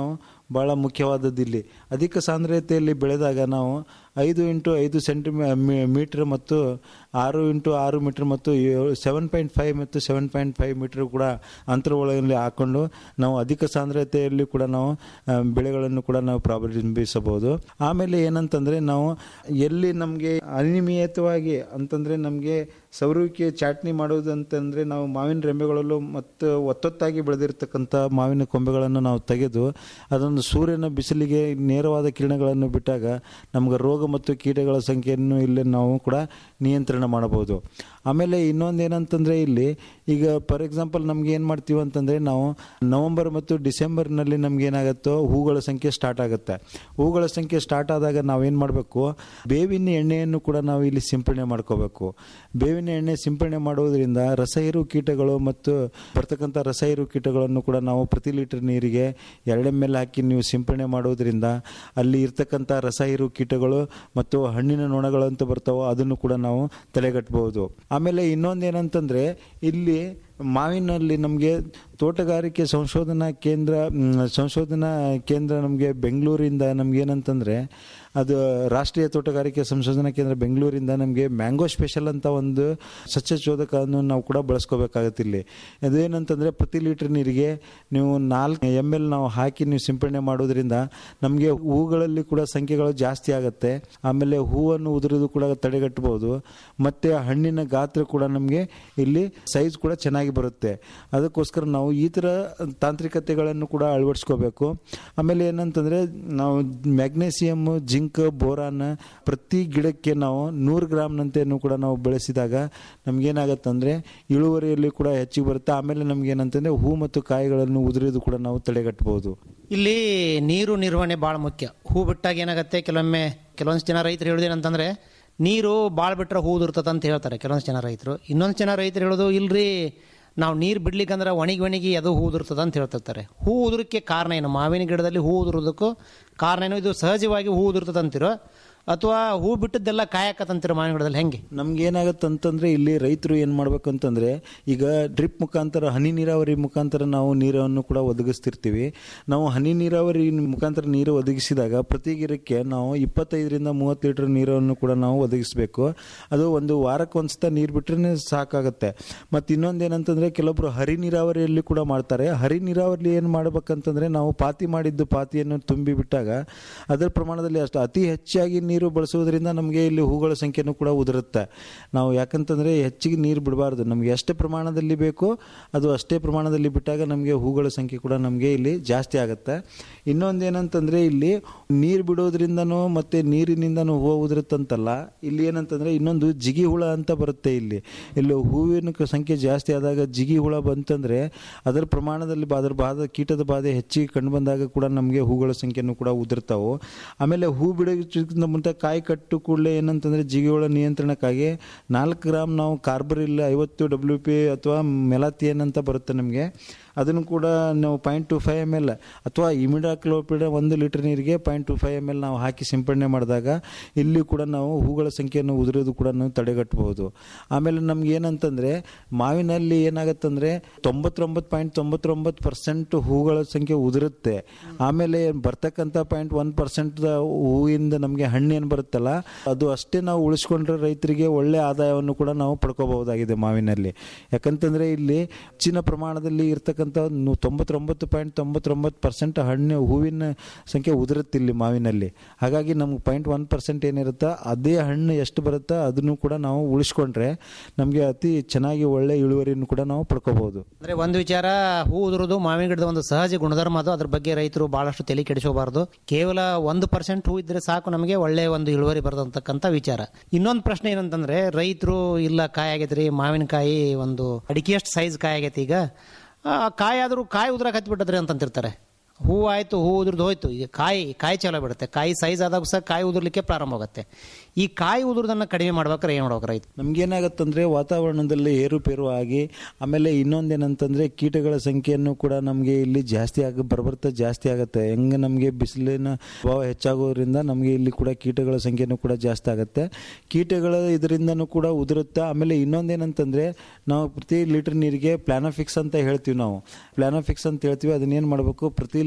ಭಾಳ ಮುಖ್ಯವಾದದ್ದು ಇಲ್ಲಿ ಅಧಿಕ ಸಾಂದ್ರತೆಯಲ್ಲಿ ಬೆಳೆದಾಗ ನಾವು ಐದು ಇಂಟು ಐದು ಸೆಂಟಿಮೀ ಮೀಟರ್ ಮತ್ತು ಆರು ಇಂಟು ಆರು ಮೀಟರ್ ಮತ್ತು ಸೆವೆನ್ ಪಾಯಿಂಟ್ ಫೈವ್ ಮತ್ತು ಸೆವೆನ್ ಪಾಯಿಂಟ್ ಫೈವ್ ಮೀಟರ್ ಕೂಡ ಅಂತರ ಒಳಗಲ್ಲಿ ಹಾಕೊಂಡು ನಾವು ಅಧಿಕ ಸಾಂದ್ರತೆಯಲ್ಲಿ ಕೂಡ ನಾವು ಆ, ಬೆಳೆಗಳನ್ನು ಕೂಡ ನಾವು ಪ್ರಾರಂಭಿಸಬಹುದು ಆಮೇಲೆ ಏನಂತಂದ್ರೆ ನಾವು ಎಲ್ಲಿ ನಮಗೆ ಅನಿಯಮಿತವಾಗಿ ಅಂತಂದ್ರೆ ನಮಗೆ ಸೌರುವಿಕೆ ಚಾಟ್ನಿ ಮಾಡೋದು ಅಂತಂದ್ರೆ ನಾವು ಮಾವಿನ ರೆಂಬೆಗಳಲ್ಲೂ ಮತ್ತು ಒತ್ತೊತ್ತಾಗಿ ಬೆಳೆದಿರ್ತಕ್ಕಂಥ ಮಾವಿನ ಕೊಂಬೆಗಳನ್ನು ನಾವು ತೆಗೆದು ಅದನ್ನು ಸೂರ್ಯನ ಬಿಸಿಲಿಗೆ ನೇರವಾದ ಕಿರಣಗಳನ್ನು ಬಿಟ್ಟಾಗ ನಮ್ಗೆ ರೋಗ ಮತ್ತು ಕೀಟಗಳ ಸಂಖ್ಯೆಯನ್ನು ಇಲ್ಲಿ ನಾವು ಕೂಡ ನಿಯಂತ್ರಣ ಮಾಡಬಹುದು ಆಮೇಲೆ ಇನ್ನೊಂದು ಏನಂತಂದ್ರೆ ಇಲ್ಲಿ ಈಗ ಫಾರ್ ಎಕ್ಸಾಂಪಲ್ ನಮ್ಗೆ ಏನು ಮಾಡ್ತೀವಿ ಅಂತಂದ್ರೆ ನಾವು ನವೆಂಬರ್ ಮತ್ತು ಡಿಸೆಂಬರ್ನಲ್ಲಿ ನಮ್ಗೆ ಏನಾಗುತ್ತೋ ಹೂಗಳ ಸಂಖ್ಯೆ ಸ್ಟಾರ್ಟ್ ಆಗುತ್ತೆ ಹೂಗಳ ಸಂಖ್ಯೆ ಸ್ಟಾರ್ಟ್ ಆದಾಗ ನಾವೇನು ಮಾಡಬೇಕು ಬೇವಿನ ಎಣ್ಣೆಯನ್ನು ಕೂಡ ನಾವು ಇಲ್ಲಿ ಸಿಂಪಡಣೆ ಮಾಡ್ಕೋಬೇಕು ಬೇವಿನ ಎಣ್ಣೆ ಸಿಂಪಡಣೆ ಮಾಡುವುದರಿಂದ ರಸಹೀರು ಕೀಟಗಳು ಮತ್ತು ಬರ್ತಕ್ಕಂಥ ರಸಹೀರು ಕೀಟಗಳನ್ನು ಕೂಡ ನಾವು ಪ್ರತಿ ಲೀಟರ್ ನೀರಿಗೆ ಎರಡು ಎಮ್ ಎಲ್ ಹಾಕಿ ನೀವು ಸಿಂಪಡಣೆ ಮಾಡುವುದರಿಂದ ಅಲ್ಲಿ ಇರ್ತಕ್ಕಂಥ ರಸಹೀರು ಕೀಟಗಳು ಮತ್ತು ಹಣ್ಣಿನ ನೊಣಗಳು ಅಂತ ಬರ್ತಾವೋ ಅದನ್ನು ಕೂಡ ನಾವು ತಡೆಗಟ್ಟಬಹುದು ಆಮೇಲೆ ಇನ್ನೊಂದು ಏನಂತಂದ್ರೆ ಇಲ್ಲಿ ಮಾವಿನಲ್ಲಿ ನಮಗೆ ತೋಟಗಾರಿಕೆ ಸಂಶೋಧನಾ ಕೇಂದ್ರ ಮ್, ಸಂಶೋಧನಾ ಕೇಂದ್ರ ನಮಗೆ ಬೆಂಗಳೂರಿಂದ ನಮ್ಗೆ ಏನಂತಂದ್ರೆ ಅದು ರಾಷ್ಟ್ರೀಯ ತೋಟಗಾರಿಕೆ ಸಂಶೋಧನಾ ಕೇಂದ್ರ ಬೆಂಗಳೂರಿಂದ ನಮಗೆ ಮ್ಯಾಂಗೋ ಸ್ಪೆಷಲ್ ಅಂತ ಒಂದು ಸಸ್ಯಶೋಧಕವನ್ನು ನಾವು ಕೂಡ ಬಳಸ್ಕೋಬೇಕಾಗತ್ತೆ ಇಲ್ಲಿ ಅದೇನಂತಂದ್ರೆ ಪ್ರತಿ ಲೀಟರ್ ನೀರಿಗೆ ನೀವು ನಾಲ್ಕು ಎಮ್ ಎಲ್ ನಾವು ಹಾಕಿ ನೀವು ಸಿಂಪಡಣೆ ಮಾಡೋದ್ರಿಂದ ನಮಗೆ ಹೂಗಳಲ್ಲಿ ಕೂಡ ಸಂಖ್ಯೆಗಳು ಜಾಸ್ತಿ ಆಗುತ್ತೆ ಆಮೇಲೆ ಹೂವನ್ನು ಉದುರೋದು ಕೂಡ ತಡೆಗಟ್ಟಬಹುದು ಮತ್ತೆ ಹಣ್ಣಿನ ಗಾತ್ರ ಕೂಡ ನಮಗೆ ಇಲ್ಲಿ ಸೈಜ್ ಕೂಡ ಚೆನ್ನಾಗಿ ಬರುತ್ತೆ ಅದಕ್ಕೋಸ್ಕರ ನಾವು ಈ ಥರ ತಾಂತ್ರಿಕತೆಗಳನ್ನು ಕೂಡ ಅಳವಡಿಸ್ಕೋಬೇಕು ಆಮೇಲೆ ಏನಂತಂದ್ರೆ ನಾವು ಮ್ಯಾಗ್ನೇಸಿಯಮ್ ಜಿಂಕ್ ಬೋರಾನ್ ಪ್ರತಿ ಗಿಡಕ್ಕೆ ನಾವು ನೂರು ಗ್ರಾಮ್ನಂತೆಯನ್ನು ಕೂಡ ನಾವು ಬೆಳೆಸಿದಾಗ ನಮ್ಗೇನಾಗತ್ತಂದ್ರೆ ಇಳುವರಿಯಲ್ಲಿ ಕೂಡ ಹೆಚ್ಚಿಗೆ ಬರುತ್ತೆ ಆಮೇಲೆ ನಮ್ಗೆ ಏನಂತಂದ್ರೆ ಹೂ ಮತ್ತು ಕಾಯಿಗಳನ್ನು ಉದುರಿದು ಕೂಡ ನಾವು ತಡೆಗಟ್ಟಬಹುದು ಇಲ್ಲಿ ನೀರು ನಿರ್ವಹಣೆ ಭಾಳ ಮುಖ್ಯ ಹೂ ಬಿಟ್ಟಾಗ ಏನಾಗುತ್ತೆ ಕೆಲವೊಮ್ಮೆ ಕೆಲವೊಂದು ಜನ ರೈತರು ಹೇಳೋದೇನಂತಂದ್ರೆ ನೀರು ಭಾಳ ಬಿಟ್ರೆ ಹೂ ಉದುರ್ತದ ಅಂತ ಹೇಳ್ತಾರೆ ಕೆಲವೊಂದು ಜನ ರೈತರು ಇನ್ನೊಂದು ಜನ ರೈತರು ಹೇಳೋದು ಇಲ್ರಿ ನಾವು ನೀರು ಬಿಡ್ಲಿಕ್ಕಂದ್ರೆ ಒಣಗಿ ಒಣಗಿ ಅದು ಹೂ ಉದುರ್ತದ ಅಂತ ಹೇಳ್ತಿರ್ತಾರೆ ಹೂ ಉದುರಕ್ಕೆ ಕಾರಣ ಏನು ಮಾವಿನ ಗಿಡದಲ್ಲಿ ಹೂ ಉದುರೋದಕ್ಕೂ ಕಾರಣ ಏನು ಇದು ಸಹಜವಾಗಿ ಹೂ ಉದುರ್ತದ ಅಂತಿರೋ ಅಥವಾ ಹೂ ಬಿಟ್ಟದ್ದೆಲ್ಲ ಕಾಯಕತ್ತಂತಿರೋ ಮಾವಿನ ಗಿಡದಲ್ಲಿ ಹೆಂಗೆ ನಮ್ಗೆ ಏನಾಗುತ್ತೆ ಅಂತಂದ್ರೆ ಇಲ್ಲಿ ರೈತರು ಏನ್ ಮಾಡ್ಬೇಕಂತಂದ್ರೆ ಈಗ ಡ್ರಿಪ್ ಮುಖಾಂತರ ಹನಿ ನೀರಾವರಿ ಮುಖಾಂತರ ನಾವು ನೀರನ್ನು ಕೂಡ ಒದಗಿಸ್ತಿರ್ತೀವಿ ನಾವು ಹನಿ ನೀರಾವರಿ ಮುಖಾಂತರ ನೀರು ಒದಗಿಸಿದಾಗ ಪ್ರತಿ ಗಿಡಕ್ಕೆ ನಾವು ಇಪ್ಪತ್ತೈದರಿಂದ ಮೂವತ್ತು ಲೀಟರ್ ನೀರನ್ನು ಕೂಡ ನಾವು ಒದಗಿಸಬೇಕು ಅದು ಒಂದು ವಾರಕ್ಕೆ ಒಂದ್ಸತ ನೀರು ಬಿಟ್ರೆ ಸಾಕಾಗುತ್ತೆ ಮತ್ತು ಇನ್ನೊಂದು ಏನಂತಂದ್ರೆ ಕೆಲವೊಬ್ರು ಹರಿ ನೀರಾವರಿಯಲ್ಲಿ ಕೂಡ ಮಾಡ್ತಾರೆ ಹರಿ ನೀರಾವರಿ ಏನು ಮಾಡ್ಬೇಕಂತಂದ್ರೆ ನಾವು ಪಾತಿ ಮಾಡಿದ್ದು ಪಾತಿಯನ್ನು ತುಂಬಿ ಬಿಟ್ಟಾಗ ಅದರ ಪ್ರಮಾಣದಲ್ಲಿ ಅಷ್ಟು ಅತಿ ಹೆಚ್ಚಾಗಿ ನೀರು ಬಳಸುವುದರಿಂದ ನಮಗೆ ಇಲ್ಲಿ ಹೂಗಳ ಸಂಖ್ಯೆನೂ ಕೂಡ ಉದುರುತ್ತೆ ನಾವು ಯಾಕಂತಂದ್ರೆ ಹೆಚ್ಚಿಗೆ ನೀರು ಬಿಡಬಾರ್ದು ನಮಗೆ ಎಷ್ಟು ಪ್ರಮಾಣದಲ್ಲಿ ಬೇಕೋ ಅದು ಅಷ್ಟೇ ಪ್ರಮಾಣದಲ್ಲಿ ಬಿಟ್ಟಾಗ ನಮಗೆ ಹೂಗಳ ಸಂಖ್ಯೆ ಕೂಡ ನಮಗೆ ಇಲ್ಲಿ ಜಾಸ್ತಿ ಆಗುತ್ತೆ ಇನ್ನೊಂದು ಏನಂತಂದ್ರೆ ಇಲ್ಲಿ ನೀರು ಬಿಡೋದ್ರಿಂದನೂ ಮತ್ತೆ ನೀರಿನಿಂದನೂ ಹೂವು ಉದುರುತ್ತಂತಲ್ಲ ಇಲ್ಲಿ ಏನಂತಂದ್ರೆ ಇನ್ನೊಂದು ಜಿಗಿ ಹುಳ ಅಂತ ಬರುತ್ತೆ ಇಲ್ಲಿ ಇಲ್ಲಿ ಹೂವಿನ ಕ- ಸಂಖ್ಯೆ ಜಾಸ್ತಿ ಆದಾಗ ಜಿಗಿ ಹುಳ ಬಂತಂದ್ರೆ ಅದರ ಪ್ರಮಾಣದಲ್ಲಿ ಬಾ- ಅದರ ಬಾಧ ಕೀಟದ ಬಾಧೆ ಹೆಚ್ಚಿಗೆ ಕಂಡು ಬಂದಾಗ ಕೂಡ ನಮಗೆ ಹೂಗಳ ಸಂಖ್ಯೆನೂ ಕೂಡ ಉದುರ್ತಾವು ಆಮೇಲೆ ಹೂ ಬಿಡೋಕ್ಕಿಂತ ಮುಂಚೆ ಕಾಯಿ ಕಟ್ಟು ಕೂಡಲೇ ಏನಂತಂದ್ರೆ ಜಿಗಿಹುಳ ನಿಯಂತ್ರಣಕ್ಕಾಗಿ ನಾಲ್ಕು ಗ್ರಾಮ್ ನಾವು ಕಾರ್ಬರಿಲ್ ಐವತ್ತು ಡಬ್ಲ್ಯೂ ಪಿ ಅಥವಾ ಮೆಲಾಥಿಯನ್ ಅಂತ ಬರುತ್ತೆ ನಮಗೆ ಅದನ್ನು ಕೂಡ ನಾವು point two five M L ಅಥವಾ ಇಮಿಡಾಕ್ಲೋಪಿಡ ಒಂದು ಲೀಟರ್ ನೀರಿಗೆ point two five M L ನಾವು ಹಾಕಿ ಸಿಂಪಡಣೆ ಮಾಡಿದಾಗ ಇಲ್ಲಿ ಕೂಡ ನಾವು ಹೂಗಳ ಸಂಖ್ಯೆಯನ್ನು ಉದುರೋದು ಕೂಡ ನಾವು ತಡೆಗಟ್ಟಬಹುದು ಆಮೇಲೆ ನಮ್ಗೆ ಏನಂತಂದ್ರೆ ಮಾವಿನಲ್ಲಿ ಏನಾಗತ್ತಂದ್ರೆ ತೊಂಬತ್ತೊಂಬತ್ತು ಪಾಯಿಂಟ್ ತೊಂಬತ್ತೊಂಬತ್ತು ಪರ್ಸೆಂಟ್ ಹೂಗಳ ಸಂಖ್ಯೆ ಉದುರುತ್ತೆ ಆಮೇಲೆ ಬರ್ತಕ್ಕಂಥ ಪಾಯಿಂಟ್ ಒನ್ ಪರ್ಸೆಂಟ್ ಹೂವಿಂದ ನಮಗೆ ಹಣ್ಣು ಏನು ಬರುತ್ತಲ್ಲ ಅದು ಅಷ್ಟೇ ನಾವು ಉಳಿಸ್ಕೊಂಡ್ರೆ ರೈತರಿಗೆ ಒಳ್ಳೆ ಆದಾಯವನ್ನು ಕೂಡ ನಾವು ಪಡ್ಕೋಬಹುದಾಗಿದೆ ಮಾವಿನಲ್ಲಿ ಯಾಕಂತಂದ್ರೆ ಇಲ್ಲಿ ಹೆಚ್ಚಿನ ಪ್ರಮಾಣದಲ್ಲಿ ಇರ್ತಕ್ಕಂಥ ನು- ತೊಂಬತ್ತೊಂಬತ್ತು ಪಾಯಿಂಟ್ ತೊಂಬತ್ತೊಂಬತ್ತು ಪರ್ಸೆಂಟ್ ಹಣ್ಣು ಹೂವಿನ ಸಂಖ್ಯೆ ಉದುರುತ್ತೆ ಇಲ್ಲಿ ಮಾವಿನಲ್ಲಿ ಹಾಗಾಗಿ ನಮ್ಗೆ ಪಾಯಿಂಟ್ ಒನ್ ಪರ್ಸೆಂಟ್ ಏನಿರುತ್ತೋ ಅದೇ ಹಣ್ಣು ಎಷ್ಟು ಬರುತ್ತೋ ಅದನ್ನು ಕೂಡ ನಾವು ಉಳಿಸ್ಕೊಂಡ್ರೆ ನಮಗೆ ಅತಿ ಚೆನ್ನಾಗಿ ಒಳ್ಳೆ ಇಳುವರಿಯನ್ನು ಕೂಡ ನಾವು ಪಡ್ಕೋಬಹುದು ಅಂದ್ರೆ ಒಂದು ವಿಚಾರ ಹೂ ಉದುರೋದು ಮಾವಿನ ಗಿಡದ ಒಂದು ಸಹಜ ಗುಣಧರ್ಮ ಅದು ಅದ್ರ ಬಗ್ಗೆ ರೈತರು ಬಹಳಷ್ಟು ತಲೆ ಕೆಡಿಸೋಬಾರದು ಕೇವಲ ಒಂದು ಪರ್ಸೆಂಟ್ ಹೂ ಇದ್ರೆ ಸಾಕು ನಮಗೆ ಒಳ್ಳೆ ಒಂದು ಇಳುವರಿ ಬರ್ತಕ್ಕಂಥ ವಿಚಾರ ಇನ್ನೊಂದು ಪ್ರಶ್ನೆ ಏನಂತಂದ್ರೆ ರೈತರು ಇಲ್ಲ ಕಾಯಿ ಆಗೈತ್ರಿ ಮಾವಿನಕಾಯಿ ಒಂದು ಅಡಿಕೆಯಷ್ಟು ಸೈಜ್ ಕಾಯಿ ಆಗೈತಿ ಈಗ ಆ, ಕಾಯಿ ಆದ್ರೂ ಕಾಯಿ ಉದ್ರಾಕ್ ಹತ್ಬಿಟ್ಟದ್ರಿ ಅಂತಂತಿರ್ತಾರೆ ಹೂ ಆಯ್ತು ಹೂ ಉದ್ರದ್ದು ಹೋಯ್ತು ಈಗ ಕಾಯಿ ಕಾಯಿ ಚಲೋ ಬಿಡುತ್ತೆ ಕಾಯಿ ಸೈಜ್ ಆದಾಗ ಸಹ ಕಾಯಿ ಉದುರ್ಲಿಕ್ಕೆ ಪ್ರಾರಂಭ ಆಗುತ್ತೆ ಈ ಕಾಯಿ ಉದುರೋದನ್ನ ಕಡಿಮೆ ಮಾಡ್ಬೇಕಾರೆ ಏನು ಮಾಡ್ಬೇಕು ರೈತ ನಮ್ಗೇನಾಗತ್ತಂದ್ರೆ ವಾತಾವರಣದಲ್ಲಿ ಏರುಪೇರು ಆಗಿ ಆಮೇಲೆ ಇನ್ನೊಂದೇನಂತಂದ್ರೆ ಕೀಟಗಳ ಸಂಖ್ಯೆಯನ್ನು ಕೂಡ ನಮಗೆ ಇಲ್ಲಿ ಜಾಸ್ತಿ ಆಗಿ ಬರ್ಬರ್ತಾ ಜಾಸ್ತಿ ಆಗುತ್ತೆ ಹೆಂಗೆ ನಮಗೆ ಬಿಸಿಲಿನ ಪ್ರಭಾವ ಹೆಚ್ಚಾಗೋದ್ರಿಂದ ನಮಗೆ ಇಲ್ಲಿ ಕೂಡ ಕೀಟಗಳ ಸಂಖ್ಯೆನೂ ಕೂಡ ಜಾಸ್ತಿ ಆಗುತ್ತೆ ಕೀಟಗಳ ಇದರಿಂದನೂ ಕೂಡ ಉದುರುತ್ತೆ ಆಮೇಲೆ ಇನ್ನೊಂದೇನಂತಂದ್ರೆ ನಾವು ಪ್ರತಿ ಲೀಟರ್ ನೀರಿಗೆ ಪ್ಲಾನೋಫಿಕ್ಸ್ ಅಂತ ಹೇಳ್ತೀವಿ ನಾವು ಪ್ಲಾನೋಫಿಕ್ಸ್ ಅಂತ ಹೇಳ್ತೀವಿ ಅದನ್ನೇನು ಮಾಡಬೇಕು ಪ್ರತಿ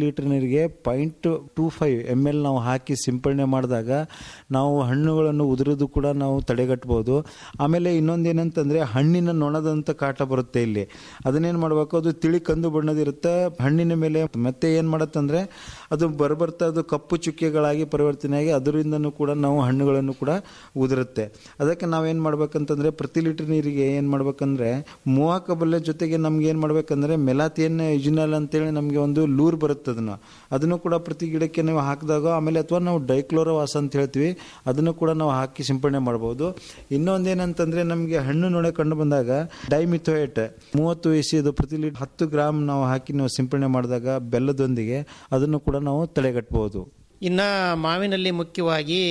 ಲೀಟರ್ ನೀರಿಗೆ point two five M L ನಾವು ಹಾಕಿ ಸಿಂಪಡಣೆ ಮಾಡಿದಾಗ ನಾವು ಹಣ್ಣುಗಳನ್ನು ಉದುರೋದು ಕೂಡ ನಾವು ತಡೆಗಟ್ಟಬಹುದು ಆಮೇಲೆ ಇನ್ನೊಂದು ಏನಂತಂದರೆ ಹಣ್ಣಿನ ನೊಣದಂಥ ಕಾಟ ಬರುತ್ತೆ ಇಲ್ಲಿ ಅದನ್ನೇನು ಮಾಡಬೇಕು ಅದು ತಿಳಿ ಕಂದು ಬಣ್ಣದಿರುತ್ತೆ ಹಣ್ಣಿನ ಮೇಲೆ ಮತ್ತೆ ಏನು ಮಾಡತ್ತಂದ್ರೆ ಅದು ಬರ್ಬರ್ತಾ ಅದು ಕಪ್ಪು ಚುಕ್ಕೆಗಳಾಗಿ ಪರಿವರ್ತನೆಯಾಗಿ ಅದರಿಂದನೂ ಕೂಡ ನಾವು ಹಣ್ಣುಗಳನ್ನು ಕೂಡ ಉದುರುತ್ತೆ ಅದಕ್ಕೆ ನಾವೇನು ಮಾಡ್ಬೇಕಂತಂದ್ರೆ ಪ್ರತಿ ಲೀಟರ್ ನೀರಿಗೆ ಏನು ಮಾಡ್ಬೇಕಂದ್ರೆ ಮೂವಾಕಬಲ್ಲೆ ಜೊತೆಗೆ ನಮ್ಗೆ ಏನು ಮಾಡ್ಬೇಕಂದ್ರೆ ಮೆಲಾತಿಯನ್ ಯುಜಿನಲ್ ಅಂತೇಳಿ ನಮಗೆ ಒಂದು ಲೂರ್ ಬರುತ್ತೆ ಅದನ್ನು ಅದನ್ನು ಕೂಡ ಪ್ರತಿ ಗಿಡಕ್ಕೆ ನಾವು ಹಾಕಿದಾಗ ಆಮೇಲೆ ಅಥವಾ ನಾವು ಡೈಕ್ಲೋರೋವಾಸ್ ಅಂತ ಹೇಳ್ತೀವಿ ಅದನ್ನು ಕೂಡ ನಾವು ಹಾಕಿ ಸಿಂಪಡಣೆ ಮಾಡ್ಬೋದು ಇನ್ನೊಂದು ಏನಂತಂದ್ರೆ ನಮಗೆ ಹಣ್ಣು ನೊಣೆ ಕಂಡು ಬಂದಾಗ ಡೈಮಿಥೋಯೇಟ್ ಮೂವತ್ತು ಇದು ಪ್ರತಿ ಲೀಟರ್ ಹತ್ತು ಗ್ರಾಮ್ ನಾವು ಹಾಕಿ ನಾವು ಸಿಂಪಡಣೆ ಮಾಡಿದಾಗ ಬೆಲ್ಲದೊಂದಿಗೆ ಅದನ್ನು ಕೂಡ ನಾವು ತಡೆಗಟ್ಟಬಹುದು ಇನ್ನು ಮಾವಿನಲ್ಲಿ ಮುಖ್ಯವಾಗಿ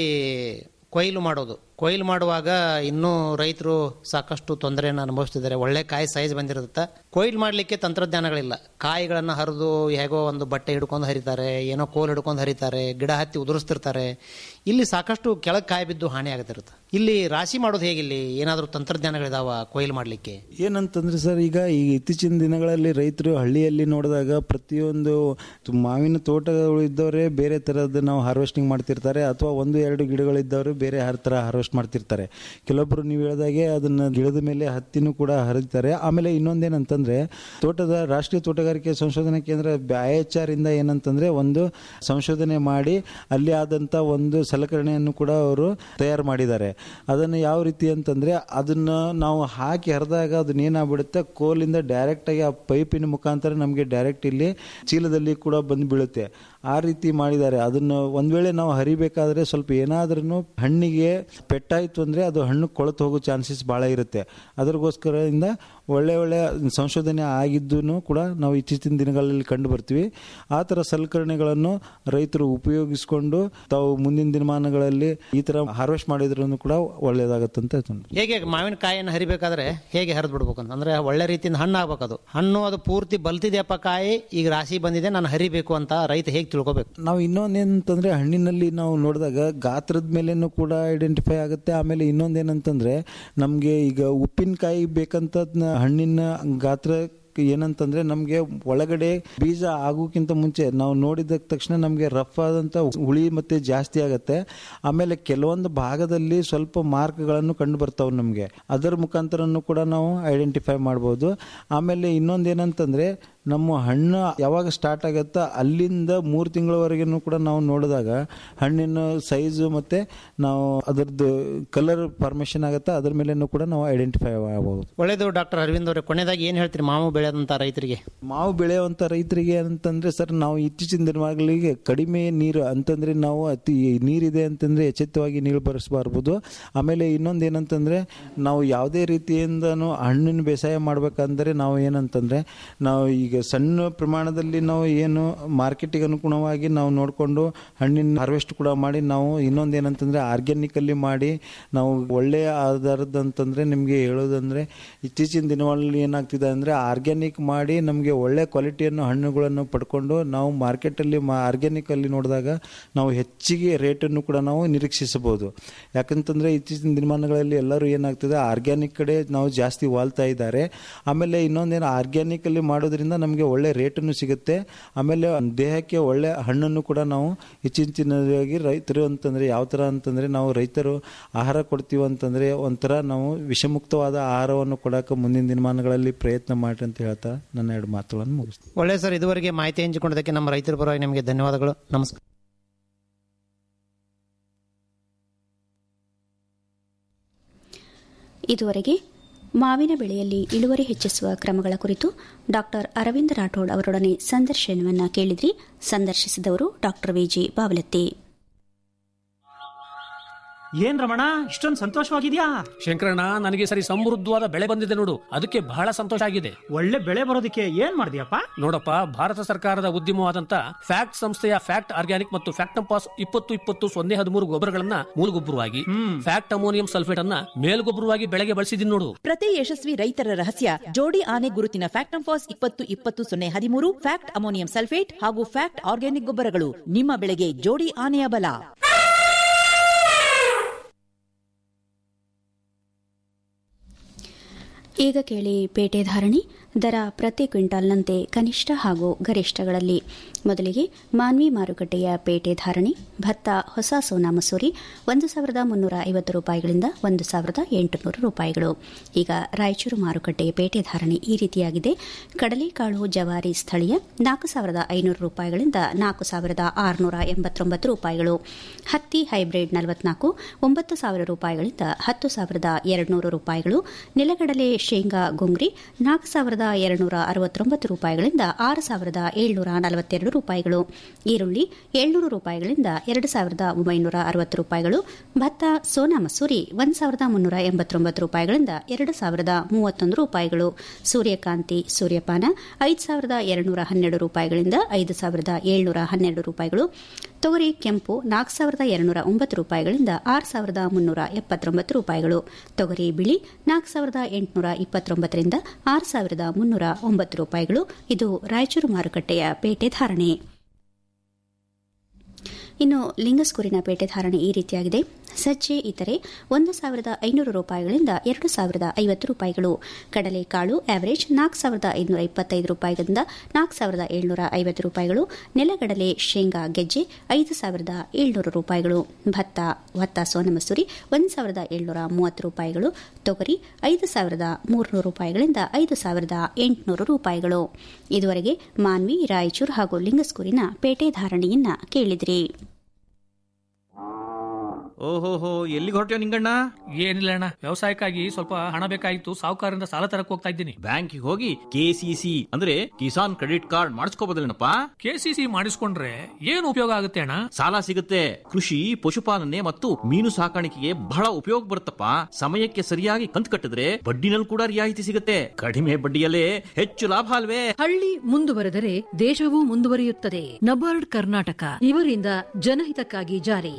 ಕೊಯ್ಲು ಮಾಡೋದು ಕೊಯ್ಲು ಮಾಡುವಾಗ ಇನ್ನೂ ರೈತರು ಸಾಕಷ್ಟು ತೊಂದರೆಯನ್ನು ಅನುಭವಿಸ್ತಿದ್ದಾರೆ ಒಳ್ಳೆ ಕಾಯಿ ಸೈಜ್ ಬಂದಿರುತ್ತೆ ಕೊಯ್ಲು ಮಾಡಲಿಕ್ಕೆ ತಂತ್ರಜ್ಞಾನಗಳಿಲ್ಲ ಕಾಯಿಗಳನ್ನು ಹರಿದು ಹೇಗೋ ಒಂದು ಬಟ್ಟೆ ಹಿಡ್ಕೊಂಡು ಹರಿತಾರೆ ಏನೋ ಕೋಲ್ ಹಿಡ್ಕೊಂಡು ಹರಿತಾರೆ ಗಿಡ ಹತ್ತಿ ಉದುರಿಸ್ತಿರ್ತಾರೆ ಇಲ್ಲಿ ಸಾಕಷ್ಟು ಕೆಳಗೆ ಕಾಯಿ ಬಿದ್ದು ಹಾನಿ ಆಗತ್ತಿರುತ್ತೆ ಇಲ್ಲಿ ರಾಶಿ ಮಾಡೋದು ಹೇಗಿಲ್ಲಿ ಏನಾದರೂ ತಂತ್ರಜ್ಞಾನಗಳಿದಾವ ಕೊಯ್ಲು ಮಾಡಲಿಕ್ಕೆ ಏನಂತಂದ್ರೆ ಸರ್ ಈಗ ಈ ಇತ್ತೀಚಿನ ದಿನಗಳಲ್ಲಿ ರೈತರು ಹಳ್ಳಿಯಲ್ಲಿ ನೋಡಿದಾಗ ಪ್ರತಿಯೊಂದು ಮಾವಿನ ತೋಟಗಳು ಇದ್ದವರೇ ಬೇರೆ ಥರದ್ದು ನಾವು ಹಾರ್ವೆಸ್ಟಿಂಗ್ ಮಾಡ್ತಿರ್ತಾರೆ ಅಥವಾ ಒಂದು ಎರಡು ಗಿಡಗಳಿದ್ದವರು ಬೇರೆ ಹರ ಥರ ಹಾರ್ವೆಸ್ಟ್ ಮಾಡ್ತಿರ್ತಾರೆ ಕೆಲವೊಬ್ರು ನೀವು ಹೇಳಿದಾಗೆ ಅದನ್ನ ಗಿಡದ ಮೇಲೆ ಹತ್ತಿನೂ ಕೂಡ ಹರಿತಾರೆ ಆಮೇಲೆ ಇನ್ನೊಂದೇನಂತಂದ್ರೆ ತೋಟದ ರಾಷ್ಟ್ರೀಯ ತೋಟಗಾರಿಕೆ ಸಂಶೋಧನಾ ಕೇಂದ್ರ ಐ ಎಚ್ ಆರ್ ಇಂದ ಏನಂತಂದ್ರೆ ಒಂದು ಸಂಶೋಧನೆ ಮಾಡಿ ಅಲ್ಲಿ ಆದಂತ ಒಂದು ಸಲಕರಣೆಯನ್ನು ಕೂಡ ಅವರು ತಯಾರು ಮಾಡಿದ್ದಾರೆ ಅದನ್ನು ಯಾವ ರೀತಿ ಅಂತಂದ್ರೆ ಅದನ್ನ ನಾವು ಹಾಕಿ ಹರಿದಾಗ ಅದನ್ನ ಏನಾಗ್ಬಿಡುತ್ತೆ ಕೋಲಿಂದ ಡೈರೆಕ್ಟ್ ಆಗಿ ಆ ಪೈಪಿನ ಮುಖಾಂತರ ನಮಗೆ ಡೈರೆಕ್ಟ್ ಇಲ್ಲಿ ಚೀಲದಲ್ಲಿ ಕೂಡ ಬಂದು ಬೀಳುತ್ತೆ ಆ ರೀತಿ ಮಾಡಿದ್ದಾರೆ ಅದನ್ನು ಒಂದ್ ವೇಳೆ ನಾವು ಹರಿಬೇಕಾದ್ರೆ ಸ್ವಲ್ಪ ಏನಾದ್ರೂ ಹಣ್ಣಿಗೆ ಪೆಟ್ಟಾಯ್ತು ಅಂದ್ರೆ ಅದು ಹಣ್ಣು ಕೊಳತು ಹೋಗೋ ಚಾನ್ಸಸ್ ಬಹಳ ಇರುತ್ತೆ ಅದಕ್ಕೋಸ್ಕರದಿಂದ ಒಳ್ಳೆ ಒಳ್ಳೆ ಸಂಶೋಧನೆ ಆಗಿದ್ದೂ ಕೂಡ ನಾವು ಇತ್ತೀಚಿನ ದಿನಗಳಲ್ಲಿ ಕಂಡು ಬರ್ತೀವಿ ಆ ಥರ ಸಲಕರಣೆಗಳನ್ನು ರೈತರು ಉಪಯೋಗಿಸಿಕೊಂಡು ತಾವು ಮುಂದಿನ ದಿನಮಾನಗಳಲ್ಲಿ ಈ ಥರ ಹಾರ್ವೆಸ್ಟ್ ಮಾಡಿದ್ರೂ ಕೂಡ ಒಳ್ಳೆಯದಾಗತ್ತಂತ ಹೇಗೆ ಮಾವಿನಕಾಯಿಯನ್ನು ಹರಿಬೇಕಾದ್ರೆ ಹೇಗೆ ಹರಿದು ಬಿಡ್ಬೇಕು ಅಂತ ಅಂದ್ರೆ ಒಳ್ಳೆ ರೀತಿಯಿಂದ ಹಣ್ಣು ಆಗ್ಬೇಕು ಅದು ಹಣ್ಣು ಅದು ಪೂರ್ತಿ ಬಲ್ತಿದೆಯಪ್ಪ ಕಾಯಿ ಈಗ ರಾಶಿ ಬಂದಿದೆ ನಾನು ಹರಿಬೇಕು ಅಂತ ರೈತ ಹೇಗೆ ತಿಳ್ಕೊಬೇಕು ನಾವು ಇನ್ನೊಂದೇನಂತಂದ್ರೆ ಹಣ್ಣಿನಲ್ಲಿ ನಾವು ನೋಡಿದಾಗ ಗಾತ್ರದ ಮೇಲೇನು ಕೂಡ ಐಡೆಂಟಿಫೈ ಆಗುತ್ತೆ ಆಮೇಲೆ ಇನ್ನೊಂದೇನಂತಂದ್ರೆ ನಮಗೆ ಈಗ ಉಪ್ಪಿನಕಾಯಿ ಬೇಕಂತ ಹಣ್ಣಿನ ಗಾತ್ರ ಏನಂತಂದ್ರೆ ನಮಗೆ ಒಳಗಡೆ ಬೀಜ ಆಗೋಕ್ಕಿಂತ ಮುಂಚೆ ನಾವು ನೋಡಿದ ತಕ್ಷಣ ನಮಗೆ ರಫ್ ಆದಂತ ಹುಳಿ ಮತ್ತೆ ಜಾಸ್ತಿ ಆಗತ್ತೆ ಆಮೇಲೆ ಕೆಲವೊಂದು ಭಾಗದಲ್ಲಿ ಸ್ವಲ್ಪ ಮಾರ್ಕ್ಗಳನ್ನು ಕಂಡು ಬರ್ತಾವೆ ನಮಗೆ ಅದರ ಮುಖಾಂತರನು ಕೂಡ ನಾವು ಐಡೆಂಟಿಫೈ ಮಾಡ್ಬೋದು ಆಮೇಲೆ ಇನ್ನೊಂದು ಏನಂತಂದ್ರೆ ನಮ್ಮ ಹಣ್ಣು ಯಾವಾಗ ಸ್ಟಾರ್ಟ್ ಆಗುತ್ತೋ ಅಲ್ಲಿಂದ ಮೂರು ತಿಂಗಳವರೆಗೂ ಕೂಡ ನಾವು ನೋಡಿದಾಗ ಹಣ್ಣಿನ ಸೈಜು ಮತ್ತೆ ನಾವು ಅದರದ್ದು ಕಲರ್ ಫಾರ್ಮೇಷನ್ ಆಗುತ್ತೆ ಅದ್ರ ಮೇಲೇನು ಕೂಡ ನಾವು ಐಡೆಂಟಿಫೈ ಆಗಬಹುದು ಒಳ್ಳೇದು ಡಾಕ್ಟರ್ ಅರವಿಂದ್ ಅವರೇ ಕೊನೆಯದಾಗಿ ಏನು ಹೇಳ್ತೀರಿ ಮಾವು ಬೆಳೆದಂತ ರೈತರಿಗೆ ಮಾವು ಬೆಳೆಯುವಂತ ರೈತರಿಗೆ ಅಂತಂದ್ರೆ ಸರ್ ನಾವು ಇತ್ತೀಚಿನ ದಿನಗಳಿಗೆ ಕಡಿಮೆ ನೀರು ಅಂತಂದ್ರೆ ನಾವು ಅತಿ ನೀರಿದೆ ಅಂತಂದ್ರೆ ಎಚ್ಚೆತ್ತವಾಗಿ ನೀರು ಬರೆಸಬಾರ್ದು ಆಮೇಲೆ ಇನ್ನೊಂದು ಏನಂತಂದ್ರೆ ನಾವು ಯಾವುದೇ ರೀತಿಯಿಂದನೂ ಹಣ್ಣಿನ ಬೇಸಾಯ ಮಾಡ್ಬೇಕಂದ್ರೆ ನಾವು ಏನಂತಂದ್ರೆ ನಾವು ಈಗ ಸಣ್ಣ ಪ್ರಮಾಣದಲ್ಲಿ ನಾವು ಏನು ಮಾರ್ಕೆಟಿಗೆ ಅನುಗುಣವಾಗಿ ನಾವು ನೋಡಿಕೊಂಡು ಹಣ್ಣಿನ ಹಾರ್ವೆಸ್ಟ್ ಕೂಡ ಮಾಡಿ ನಾವು ಇನ್ನೊಂದು ಏನಂತಂದ್ರೆ ಆರ್ಗ್ಯಾನಿಕಲ್ಲಿ ಮಾಡಿ ನಾವು ಒಳ್ಳೆಯ ಆಧಾರದ ಅಂತಂದ್ರೆ ನಿಮಗೆ ಹೇಳೋದಂದ್ರೆ ಇತ್ತೀಚಿನ ದಿನಗಳಲ್ಲಿ ಏನಾಗ್ತಿದೆ ಅಂದ್ರೆ ಆರ್ಗ್ಯಾನಿಕ್ ಮಾಡಿ ನಮಗೆ ಒಳ್ಳೆ ಕ್ವಾಲಿಟಿಯನ್ನು ಹಣ್ಣುಗಳನ್ನು ಪಡ್ಕೊಂಡು ನಾವು ಮಾರ್ಕೆಟಲ್ಲಿ ಆರ್ಗ್ಯಾನಿಕ್ ಅಲ್ಲಿ ನೋಡಿದಾಗ ನಾವು ಹೆಚ್ಚಿಗೆ ರೇಟನ್ನು ಕೂಡ ನಾವು ನಿರೀಕ್ಷಿಸಬಹುದು ಯಾಕಂತಂದ್ರೆ ಇತ್ತೀಚಿನ ದಿನಮಾನಗಳಲ್ಲಿ ಎಲ್ಲರೂ ಏನಾಗ್ತದೆ ಆರ್ಗ್ಯಾನಿಕ್ ಕಡೆ ನಾವು ಜಾಸ್ತಿ ವಾಲ್ತಾ ಇದ್ದಾರೆ ಆಮೇಲೆ ಇನ್ನೊಂದೇನು ಆರ್ಗ್ಯಾನಿಕ್ ಅಲ್ಲಿ ಮಾಡೋದ್ರಿಂದ ನಮಗೆ ಒಳ್ಳೆ ರೇಟನ್ನು ಸಿಗುತ್ತೆ ಆಮೇಲೆ ದೇಹಕ್ಕೆ ಒಳ್ಳೆ ಹಣ್ಣನ್ನು ಕೂಡ ನಾವು ಹೆಚ್ಚಿನದಾಗಿ ರೈತರು ಅಂತಂದ್ರೆ ಯಾವ ತರ ಅಂತಂದ್ರೆ ನಾವು ರೈತರು ಆಹಾರ ಕೊಡ್ತೀವಿ ಅಂತಂದ್ರೆ ಒಂಥರ ನಾವು ವಿಷಮುಕ್ತವಾದ ಆಹಾರವನ್ನು ಕೊಡಕ್ಕೆ ಮುಂದಿನ ದಿನಮಾನಗಳಲ್ಲಿ ಪ್ರಯತ್ನ ಮಾಡಿ ಅಂತ ಹೇಳ್ತಾ ನನ್ನ ಎರಡು ಮಾತುಗಳನ್ನು ಮುಗಿಸ್ತೀನಿ ಒಳ್ಳೆ ಸರ್ ಇದುವರೆಗೆ ಮಾಹಿತಿ ಹಂಚಿಕೊಂಡದಕ್ಕೆ ನಮ್ಮ ರೈತರ ಪರವಾಗಿ ನಿಮಗೆ ಧನ್ಯವಾದಗಳು ನಮಸ್ಕಾರ ಇದುವರೆಗೆ ಮಾವಿನ ಬೆಳೆಯಲ್ಲಿ ಇಳುವರಿ ಹೆಚ್ಚಿಸುವ ಕ್ರಮಗಳ ಕುರಿತು ಡಾಕ್ಟರ್ ಅರವಿಂದ ರಾಠೋಡ್ ಅವರೊಡನೆ ಸಂದರ್ಶನವನ್ನು ಕೇಳಿದ್ರಿ ಸಂದರ್ಶಿಸಿದವರು ಡಾಕ್ಟರ್ ವಿಜಿ ಬಾವಲತ್ತಿ ಏನ್ ರಮಣ ಇಷ್ಟೊಂದು ಸಂತೋಷವಾಗಿದ್ಯಾ ಶಂಕರಣ್ಣ ನನಗೆ ಸರಿ ಸಮೃದ್ಧವಾದ ಬೆಳೆ ಬಂದಿದೆ ನೋಡು ಅದಕ್ಕೆ ಬಹಳ ಸಂತೋಷ ಆಗಿದೆ ಒಳ್ಳೆ ಬೆಳೆ ಬರೋದಕ್ಕೆ ಏನ್ ಮಾಡಿದ್ಯಪ್ಪ ನೋಡಪ್ಪ ಭಾರತ ಸರ್ಕಾರದ ಉದ್ಯಮವಾದಂತ ಫ್ಯಾಕ್ಟ್ ಸಂಸ್ಥೆಯ ಫ್ಯಾಕ್ಟ್ ಆರ್ಗ್ಯಾನಿಕ್ ಮತ್ತು ಫ್ಯಾಕ್ಟಂಪಾಸ್ ಇಪ್ಪತ್ತು ಇಪ್ಪತ್ತು ಸೊನ್ನೆ ಹದಿಮೂರು ಗೊಬ್ಬರಗಳನ್ನ ಮೂಲಗೊಬ್ಬರವಾಗಿ ಫ್ಯಾಕ್ಟ್ ಅಮೋನಿಯಂ ಸಲ್ಫೇಟ್ ಅನ್ನ ಮೇಲ್ಗೊಬ್ಬರವಾಗಿ ಬೆಳೆಗೆ ಬಳಸಿದೀನಿ ನೋಡು ಪ್ರತಿ ಯಶಸ್ವಿ ರೈತರ ರಹಸ್ಯ ಜೋಡಿ ಆನೆ ಗುರುತಿನ ಫ್ಯಾಕ್ಟಂಫಾಸ್ ಇಪ್ಪತ್ತು ಇಪ್ಪತ್ತು ಸೊನ್ನೆ ಹದಿಮೂರು ಫ್ಯಾಕ್ಟ್ ಅಮೋನಿಯಂ ಸಲ್ಫೇಟ್ ಹಾಗೂ ಫ್ಯಾಕ್ಟ್ ಆರ್ಗ್ಯಾನಿಕ್ ಗೊಬ್ಬರಗಳು ನಿಮ್ಮ ಬೆಳೆಗೆ ಜೋಡಿ ಆನೆಯ ಬಲ ಈಗ ಕೇಳಿ ಪೇಟೆ ಧಾರಣಿ ದರ ಪ್ರತಿ ಕ್ವಿಂಟಾಲ್ನಂತೆ ಕನಿಷ್ಠ ಹಾಗೂ ಗರಿಷ್ಠಗಳಲ್ಲಿ ಮೊದಲಿಗೆ ಮಾನ್ವಿ ಮಾರುಕಟ್ಟೆಯ ಪೇಟೆ ಧಾರಣೆ ಭತ್ತ ಹೊಸ ಸೋನಾ ಮಸೂರಿ ಒಂದು ಸಾವಿರದ ಮುನ್ನೂರ ಐವತ್ತು ರೂಪಾಯಿಗಳಿಂದ ಒಂದು ಸಾವಿರದ ಎಂಟುನೂರು ರೂಪಾಯಿಗಳು ಈಗ ರಾಯಚೂರು ಮಾರುಕಟ್ಟೆಯ ಪೇಟೆ ಧಾರಣೆ ಈ ರೀತಿಯಾಗಿದೆ ಕಡಲೆಕಾಳು ಜವಾರಿ ಸ್ಥಳೀಯ ನಾಲ್ಕು ಸಾವಿರದ ಐನೂರು ರೂಪಾಯಿಗಳಿಂದ ನಾಲ್ಕು ಸಾವಿರದ ಆರುನೂರ ಎಂಬತ್ತೊಂಬತ್ತು ರೂಪಾಯಿಗಳು ಹತ್ತಿ ಹೈಬ್ರಿಡ್ ನಲವತ್ನಾಲ್ಕು ಒಂಬತ್ತು ಸಾವಿರ ರೂಪಾಯಿಗಳಿಂದ ಹತ್ತು ಸಾವಿರದ ಎರಡುನೂರು ರೂಪಾಯಿಗಳು ನೆಲಗಡಲೆ ಶೇಂಗಾ ಗುಂಗ್ರಿ ನಾಲ್ಕು ಸಾವಿರದ ಎರಡುನೂರ ಅರವತ್ತೊಂಬತ್ತು ರೂಪಾಯಿಗಳಿಂದ ಆರು ಸಾವಿರದ ಏಳ್ನೂರ ನಲವತ್ತೆರಡು ರೂಪಾಯಿಗಳು ಈರುಳ್ಳಿ ಏಳ್ನೂರು ರೂಪಾಯಿಗಳಿಂದ ಎರಡು ಸಾವಿರದ ಒಂಬೈನೂರ ಅರವತ್ತು ರೂಪಾಯಿಗಳು ಭತ್ತ ಸೋನಾ ಮಸೂರಿ ಒಂದು ಸಾವಿರದ ಮುನ್ನೂರ ಎಂಬತ್ತೊಂಬತ್ತು ರೂಪಾಯಿಗಳಿಂದ ಎರಡು ಸಾವಿರದ ಮೂವತ್ತೊಂದು ರೂಪಾಯಿಗಳು ಸೂರ್ಯಕಾಂತಿ ಸೂರ್ಯಪಾನ ಐದು ಸಾವಿರದ ಎರಡುನೂರ ಹನ್ನೆರಡು ರೂಪಾಯಿಗಳಿಂದ ಐದು ಸಾವಿರದ ಏಳ್ನೂರ ಹನ್ನೆರಡು ರೂಪಾಯಿಗಳು ತೊಗರಿ ಕೆಂಪು ನಾಲ್ಕು ಸಾವಿರದ ಎರಡುನೂರ ಒಂಬತ್ತು ರೂಪಾಯಿಗಳಿಂದ ಆರು ಸಾವಿರದ ಮುನ್ನೂರ ಎಪ್ಪತ್ತೊಂಬತ್ತು ರೂಪಾಯಿಗಳು ತೊಗರಿ ಬಿಳಿ ನಾಲ್ಕು ಸಾವಿರದ ಎಂಟುನೂರ ಇಪ್ಪತ್ತೊಂಬತ್ತರಿಂದ ಆರು ಸಾವಿರದ ಮುನ್ನೂರ ಒಂಬತ್ತು ರೂಪಾಯಿಗಳು ಇದು ರಾಯಚೂರು ಮಾರುಕಟ್ಟೆಯ ಪೇಟೆ ಧಾರಣೆ ಇನ್ನು ಲಿಂಗಸ್ಕೂರಿನ ಪೇಟೆ ಧಾರಣೆ ಈ ರೀತಿಯಾಗಿದೆ ಸಜ್ಜೆ ಇತರೆ ಒಂದು ಸಾವಿರದ ಐನೂರು ರೂಪಾಯಿಗಳಿಂದ ಎರಡು ಸಾವಿರದ ಐವತ್ತು ರೂಪಾಯಿಗಳು ಕಡಲೆಕಾಳು ಆವರೇಜ್ ನಾಲ್ಕು ಸಾವಿರದ ಐನೂರ ಇಪ್ಪತ್ತೈದು ರೂಪಾಯಿಗಳಿಂದ ನಾಲ್ಕು ಸಾವಿರದ ಏಳ್ನೂರ ಐವತ್ತು ರೂಪಾಯಿಗಳು ನೆಲಗಡಲೆ ಶೇಂಗಾ ಗೆಜ್ಜೆ ಐದು ಸಾವಿರದ ಏಳ್ನೂರು ರೂಪಾಯಿಗಳು ಭತ್ತ ಭತ್ತ ಸೋನಮಸೂರಿ ಒಂದು ಸಾವಿರದ ಏಳ್ನೂರ ಮೂವತ್ತು ರೂಪಾಯಿಗಳು ತೊಗರಿ ಐದು ಸಾವಿರದ ಮೂರುನೂರು ರೂಪಾಯಿಗಳಿಂದ ಐದು ಸಾವಿರದ ಎಂಟುನೂರು ರೂಪಾಯಿಗಳು ಇದುವರೆಗೆ ಮಾನ್ವಿ ರಾಯಚೂರು ಹಾಗೂ ಲಿಂಗಸ್ಕೂರಿನ ಪೇಟೆ ಧಾರಣೆಯನ್ನ ಕೇಳಿದ್ರಿ ಓಹೋಹೋ ಎಲ್ಲಿಗೆ ಹೊರಟ್ಯೋ ನಿಂಗಣ್ಣ ಏನಿಲ್ಲ ಅಣ್ಣ ವ್ಯವಸಾಯಕ್ಕಾಗಿ ಸ್ವಲ್ಪ ಹಣ ಬೇಕಾಗಿತ್ತು ಸಾಹುಕಾರರಿಂದ ಸಾಲ ತರಕ್ ಹೋಗ್ತಾ ಇದ್ದೀನಿ ಬ್ಯಾಂಕಿಗೆ ಹೋಗಿ ಕೆಸಿಸಿ ಅಂದ್ರೆ ಕಿಸಾನ್ ಕ್ರೆಡಿಟ್ ಕಾರ್ಡ್ ಮಾಡಿಸ್ಕೋಬೋದಲ್ಲೇನಪ್ಪ ಕೆಸಿಸಿ ಮಾಡಿಸ್ಕೊಂಡ್ರೆ ಏನು ಉಪಯೋಗ ಆಗುತ್ತೆ ಅಣ್ಣ ಸಾಲ ಸಿಗುತ್ತೆ ಕೃಷಿ ಪಶುಪಾಲನೆ ಮತ್ತು ಮೀನು ಸಾಕಾಣಿಕೆಗೆ ಬಹಳ ಉಪಯೋಗ ಬರುತ್ತಪ್ಪ ಸಮಯಕ್ಕೆ ಸರಿಯಾಗಿ ಕಂತು ಕಟ್ಟಿದ್ರೆ ಬಡ್ಡಿನಲ್ಲಿ ಕೂಡ ರಿಯಾಯಿತಿ ಸಿಗುತ್ತೆ ಕಡಿಮೆ ಬಡ್ಡಿಯಲ್ಲೇ ಹೆಚ್ಚು ಲಾಭ ಅಲ್ವೇ ಹಳ್ಳಿ ಮುಂದುವರೆದರೆ ದೇಶವೂ ಮುಂದುವರಿಯುತ್ತದೆ ನಬಾರ್ಡ್ ಕರ್ನಾಟಕ ಇವರಿಂದ ಜನಹಿತಕ್ಕಾಗಿ ಜಾರಿ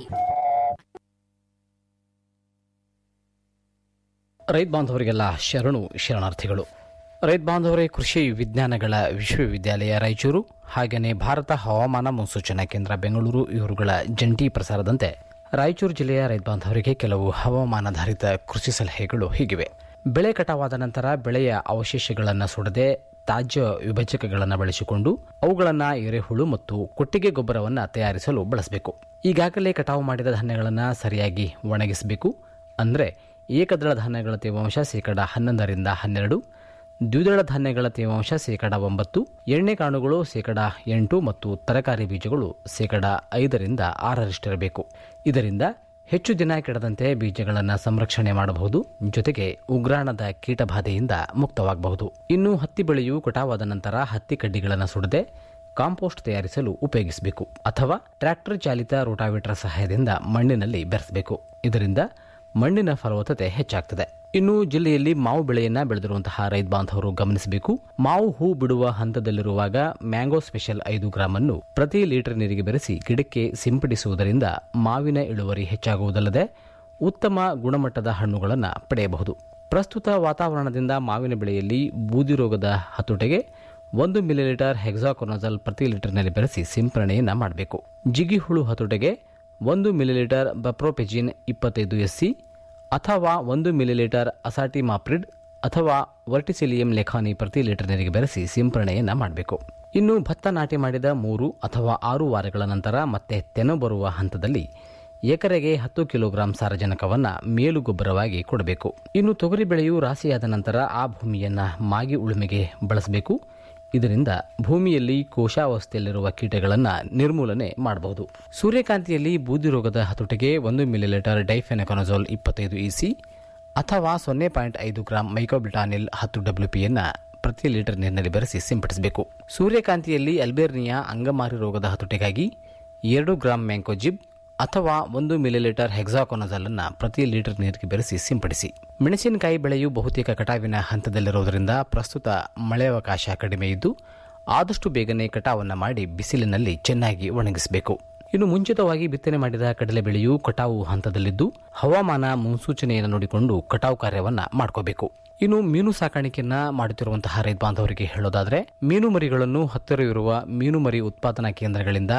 ರೈತ ಬಾಂಧವರಿಗೆಲ್ಲ ಶರಣು ಶರಣಾರ್ಥಿಗಳು ರೈತ ಬಾಂಧವರೇ ಕೃಷಿ ವಿಜ್ಞಾನಗಳ ವಿಶ್ವವಿದ್ಯಾಲಯ ರಾಯಚೂರು ಹಾಗೆಯೇ ಭಾರತ ಹವಾಮಾನ ಮುನ್ಸೂಚನಾ ಕೇಂದ್ರ ಬೆಂಗಳೂರು ಇವರುಗಳ ಜಂಟಿ ಪ್ರಸಾರದಂತೆ ರಾಯಚೂರು ಜಿಲ್ಲೆಯ ರೈತ ಬಾಂಧವರಿಗೆ ಕೆಲವು ಹವಾಮಾನಾಧಾರಿತ ಕೃಷಿ ಸಲಹೆಗಳು ಹೀಗಿವೆ ಬೆಳೆ ಕಟಾವಾದ ನಂತರ ಬೆಳೆಯ ಅವಶೇಷಗಳನ್ನು ಸುಡದೆ ತಾಜ್ಯ ವಿಭಜಕಗಳನ್ನು ಬಳಸಿಕೊಂಡು ಅವುಗಳನ್ನು ಎರೆಹುಳು ಮತ್ತು ಕೊಟ್ಟಿಗೆ ಗೊಬ್ಬರವನ್ನು ತಯಾರಿಸಲು ಬಳಸಬೇಕು ಈಗಾಗಲೇ ಕಟಾವು ಮಾಡಿದ ಧಾನ್ಯಗಳನ್ನು ಸರಿಯಾಗಿ ಒಣಗಿಸಬೇಕು ಅಂದರೆ ಏಕದಳ ಧಾನ್ಯಗಳ ತೇವಾಂಶ ಶೇಕಡ ಹನ್ನೊಂದರಿಂದ ಹನ್ನೆರಡು ದ್ವಿದಳ ಧಾನ್ಯಗಳ ತೇವಾಂಶ ಶೇಕಡ ಒಂಬತ್ತು ಎಣ್ಣೆ ಕಾಳುಗಳು ಶೇಕಡ ಎಂಟು ಮತ್ತು ತರಕಾರಿ ಬೀಜಗಳು ಶೇಕಡ ಐದರಿಂದ ಆರರಷ್ಟಿರಬೇಕು ಇದರಿಂದ ಹೆಚ್ಚು ದಿನ ಕೆಡದಂತೆ ಬೀಜಗಳನ್ನು ಸಂರಕ್ಷಣೆ ಮಾಡಬಹುದು ಜೊತೆಗೆ ಉಗ್ರಾಣದ ಕೀಟಬಾಧೆಯಿಂದ ಮುಕ್ತವಾಗಬಹುದು ಇನ್ನು ಹತ್ತಿ ಬೆಳೆಯು ಕಟಾವಾದ ನಂತರ ಹತ್ತಿ ಕಡ್ಡಿಗಳನ್ನು ಸುಡದೆ ಕಾಂಪೋಸ್ಟ್ ತಯಾರಿಸಲು ಉಪಯೋಗಿಸಬೇಕು ಅಥವಾ ಟ್ರ್ಯಾಕ್ಟರ್ ಚಾಲಿತ ರೋಟಾವೇಟರ್ ಸಹಾಯದಿಂದ ಮಣ್ಣಿನಲ್ಲಿ ಬೆರೆಸಬೇಕು ಇದರಿಂದ ಮಣ್ಣಿನ ಫಲವತ್ತತೆ ಹೆಚ್ಚಾಗ್ತದೆ ಇನ್ನು ಜಿಲ್ಲೆಯಲ್ಲಿ ಮಾವು ಬೆಳೆಯನ್ನ ಬೆಳೆದಿರುವಂತಹ ರೈತ ಬಾಂಧವರು ಗಮನಿಸಬೇಕು ಮಾವು ಹೂ ಬಿಡುವ ಹಂತದಲ್ಲಿರುವಾಗ ಮ್ಯಾಂಗೋ ಸ್ಪೆಷಲ್ ಐದು ಗ್ರಾಂ ಅನ್ನು ಪ್ರತಿ ಲೀಟರ್ ನೀರಿಗೆ ಬೆರೆಸಿ ಗಿಡಕ್ಕೆ ಸಿಂಪಡಿಸುವುದರಿಂದ ಮಾವಿನ ಇಳುವರಿ ಹೆಚ್ಚಾಗುವುದಲ್ಲದೆ ಉತ್ತಮ ಗುಣಮಟ್ಟದ ಹಣ್ಣುಗಳನ್ನು ಪಡೆಯಬಹುದು ಪ್ರಸ್ತುತ ವಾತಾವರಣದಿಂದ ಮಾವಿನ ಬೆಳೆಯಲ್ಲಿ ಬೂದಿ ರೋಗದ ಹತೋಟೆಗೆ ಒಂದು ಮಿಲಿಲೀಟರ್ ಹೆಕ್ಸಾಕೊನಜಲ್ ಪ್ರತಿ ಲೀಟರ್ನಲ್ಲಿ ಬೆರೆಸಿ ಸಿಂಪರಣೆಯನ್ನ ಮಾಡಬೇಕು ಜಿಗಿ ಹುಳು ಹತೋಟೆಗೆ ಒಂದು ಮಿಲಿಲೀಟರ್ ಬಪ್ರೋಪೆಜಿನ್ ಇಪ್ಪತ್ತೈದು ಎಸ್ಸಿ ಅಥವಾ ಒಂದು ಮಿಲಿಲೀಟರ್ ಅಸಾಟಿ ಮಾಪ್ರಿಡ್ ಅಥವಾ ವರ್ಟಿಸಿಲಿಯಂ ಲೆಖಾನಿ ಪ್ರತಿ ಲೀಟರ್ ನೀರಿಗೆ ಬೆರೆಸಿ ಸಿಂಪರಣೆಯನ್ನ ಮಾಡಬೇಕು ಇನ್ನು ಭತ್ತ ನಾಟಿ ಮಾಡಿದ ಮೂರು ಅಥವಾ ಆರು ವಾರಗಳ ನಂತರ ಮತ್ತೆ ತೆನೆ ಬರುವ ಹಂತದಲ್ಲಿ ಎಕರೆಗೆ ಹತ್ತು ಕಿಲೋಗ್ರಾಂ ಸಾರಜನಕವನ್ನ ಮೇಲು ಗೊಬ್ಬರವಾಗಿ ಕೊಡಬೇಕು ಇನ್ನು ತೊಗರಿ ಬೆಳೆಯು ರಾಶಿಯಾದ ನಂತರ ಆ ಭೂಮಿಯನ್ನ ಮಾಗಿ ಉಳುಮೆಗೆ ಬಳಸಬೇಕು ಇದರಿಂದ ಭೂಮಿಯಲ್ಲಿ ಕೋಶಾವಸ್ಥೆಯಲ್ಲಿರುವ ಕೀಟಗಳನ್ನು ನಿರ್ಮೂಲನೆ ಮಾಡಬಹುದು ಸೂರ್ಯಕಾಂತಿಯಲ್ಲಿ ಬೂದಿ ರೋಗದ ಹತೋಟಿಗೆ ಒಂದು ಮಿಲಿಲೀಟರ್ ಡೈಫೆನಕೊನಜೋಲ್ ಇಪ್ಪತ್ತೈದು ಇಸಿ ಅಥವಾ ಸೊನ್ನೆ ಪಾಯಿಂಟ್ ಐದು ಗ್ರಾಂ ಮೈಕೋಬಿಟಾನಿಲ್ ಹತ್ತು ಡಬ್ಲ್ಯೂಪಿಯನ್ನ ಪ್ರತಿ ಲೀಟರ್ ನೀರಿನಲ್ಲಿ ಬೆರೆಸಿ ಸಿಂಪಡಿಸಬೇಕು ಸೂರ್ಯಕಾಂತಿಯಲ್ಲಿ ಅಲ್ಬೇರ್ನಿಯಾ ಅಂಗಮಾರಿ ರೋಗದ ಹತೋಟಿಗಾಗಿ ಎರಡು ಗ್ರಾಂ ಮ್ಯಾಂಕೋಜಿಬ್ ಅಥವಾ ಒಂದು ಮಿಲಿಲೀಟರ್ ಹೆಕ್ಸಾಕೊನಜಲ್ ಅನ್ನು ಪ್ರತಿ ಲೀಟರ್ ನೀರಿಗೆ ಬೆರೆಸಿ ಸಿಂಪಡಿಸಿ ಮೆಣಸಿನಕಾಯಿ ಬೆಳೆಯು ಬಹುತೇಕ ಕಟಾವಿನ ಹಂತದಲ್ಲಿರುವುದರಿಂದ ಪ್ರಸ್ತುತ ಮಳೆಯವಕಾಶ ಕಡಿಮೆ ಇದ್ದು ಆದಷ್ಟು ಬೇಗನೆ ಕಟಾವನ್ನು ಮಾಡಿ ಬಿಸಿಲಿನಲ್ಲಿ ಚೆನ್ನಾಗಿ ಒಣಗಿಸಬೇಕು ಇನ್ನು ಮುಂಚಿತವಾಗಿ ಬಿತ್ತನೆ ಮಾಡಿದ ಕಡಲೆ ಬೆಳೆಯು ಕಟಾವು ಹಂತದಲ್ಲಿದ್ದು ಹವಾಮಾನ ಮುನ್ಸೂಚನೆಯನ್ನು ನೋಡಿಕೊಂಡು ಕಟಾವು ಕಾರ್ಯವನ್ನ ಮಾಡ್ಕೋಬೇಕು ಇನ್ನು ಮೀನು ಸಾಕಾಣಿಕೆಯನ್ನ ಮಾಡುತ್ತಿರುವಂತಹ ರೈತ ಬಾಂಧವರಿಗೆ ಹೇಳೋದಾದ್ರೆ ಮೀನು ಮರಿಗಳನ್ನು ಹತ್ತಿರ ಇರುವ ಮೀನು ಮರಿ ಉತ್ಪಾದನಾ ಕೇಂದ್ರಗಳಿಂದ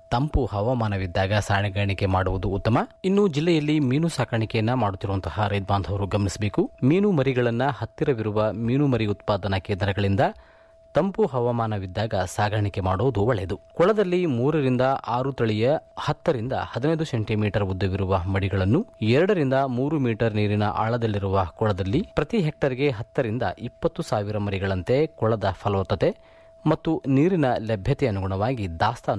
ತಂಪು ಹವಾಮಾನವಿದ್ದಾಗ ಸಾಗಾಣಿಕೆ ಮಾಡುವುದು ಉತ್ತಮ ಇನ್ನು ಜಿಲ್ಲೆಯಲ್ಲಿ ಮೀನು ಸಾಕಾಣಿಕೆಯನ್ನ ಮಾಡುತ್ತಿರುವಂತಹ ರೈತ ಬಾಂಧವರು ಗಮನಿಸಬೇಕು ಮೀನು ಮರಿಗಳನ್ನ ಹತ್ತಿರವಿರುವ ಮೀನು ಮರಿ ಉತ್ಪಾದನಾ ಕೇಂದ್ರಗಳಿಂದ ತಂಪು ಹವಾಮಾನವಿದ್ದಾಗ ಸಾಗಾಣಿಕೆ ಮಾಡುವುದು ಒಳ್ಳೆಯದು ಕೊಳದಲ್ಲಿ ಮೂರರಿಂದ ಆರು ತಳಿಯ ಹತ್ತರಿಂದ ಹದಿನೈದು ಸೆಂಟಿಮೀಟರ್ ಉದ್ದವಿರುವ ಮಡಿಗಳನ್ನು ಎರಡರಿಂದ ಮೂರು ಮೀಟರ್ ನೀರಿನ ಆಳದಲ್ಲಿರುವ ಕೊಳದಲ್ಲಿ ಪ್ರತಿ ಹೆಕ್ಟರ್ಗೆ ಹತ್ತರಿಂದ ಇಪ್ಪತ್ತು ಸಾವಿರ ಮರಿಗಳಂತೆ ಕೊಳದ ಫಲವತ್ತತೆ ಮತ್ತು ನೀರಿನ ಲಭ್ಯತೆ ಅನುಗುಣವಾಗಿ ದಾಸ್ತಾನು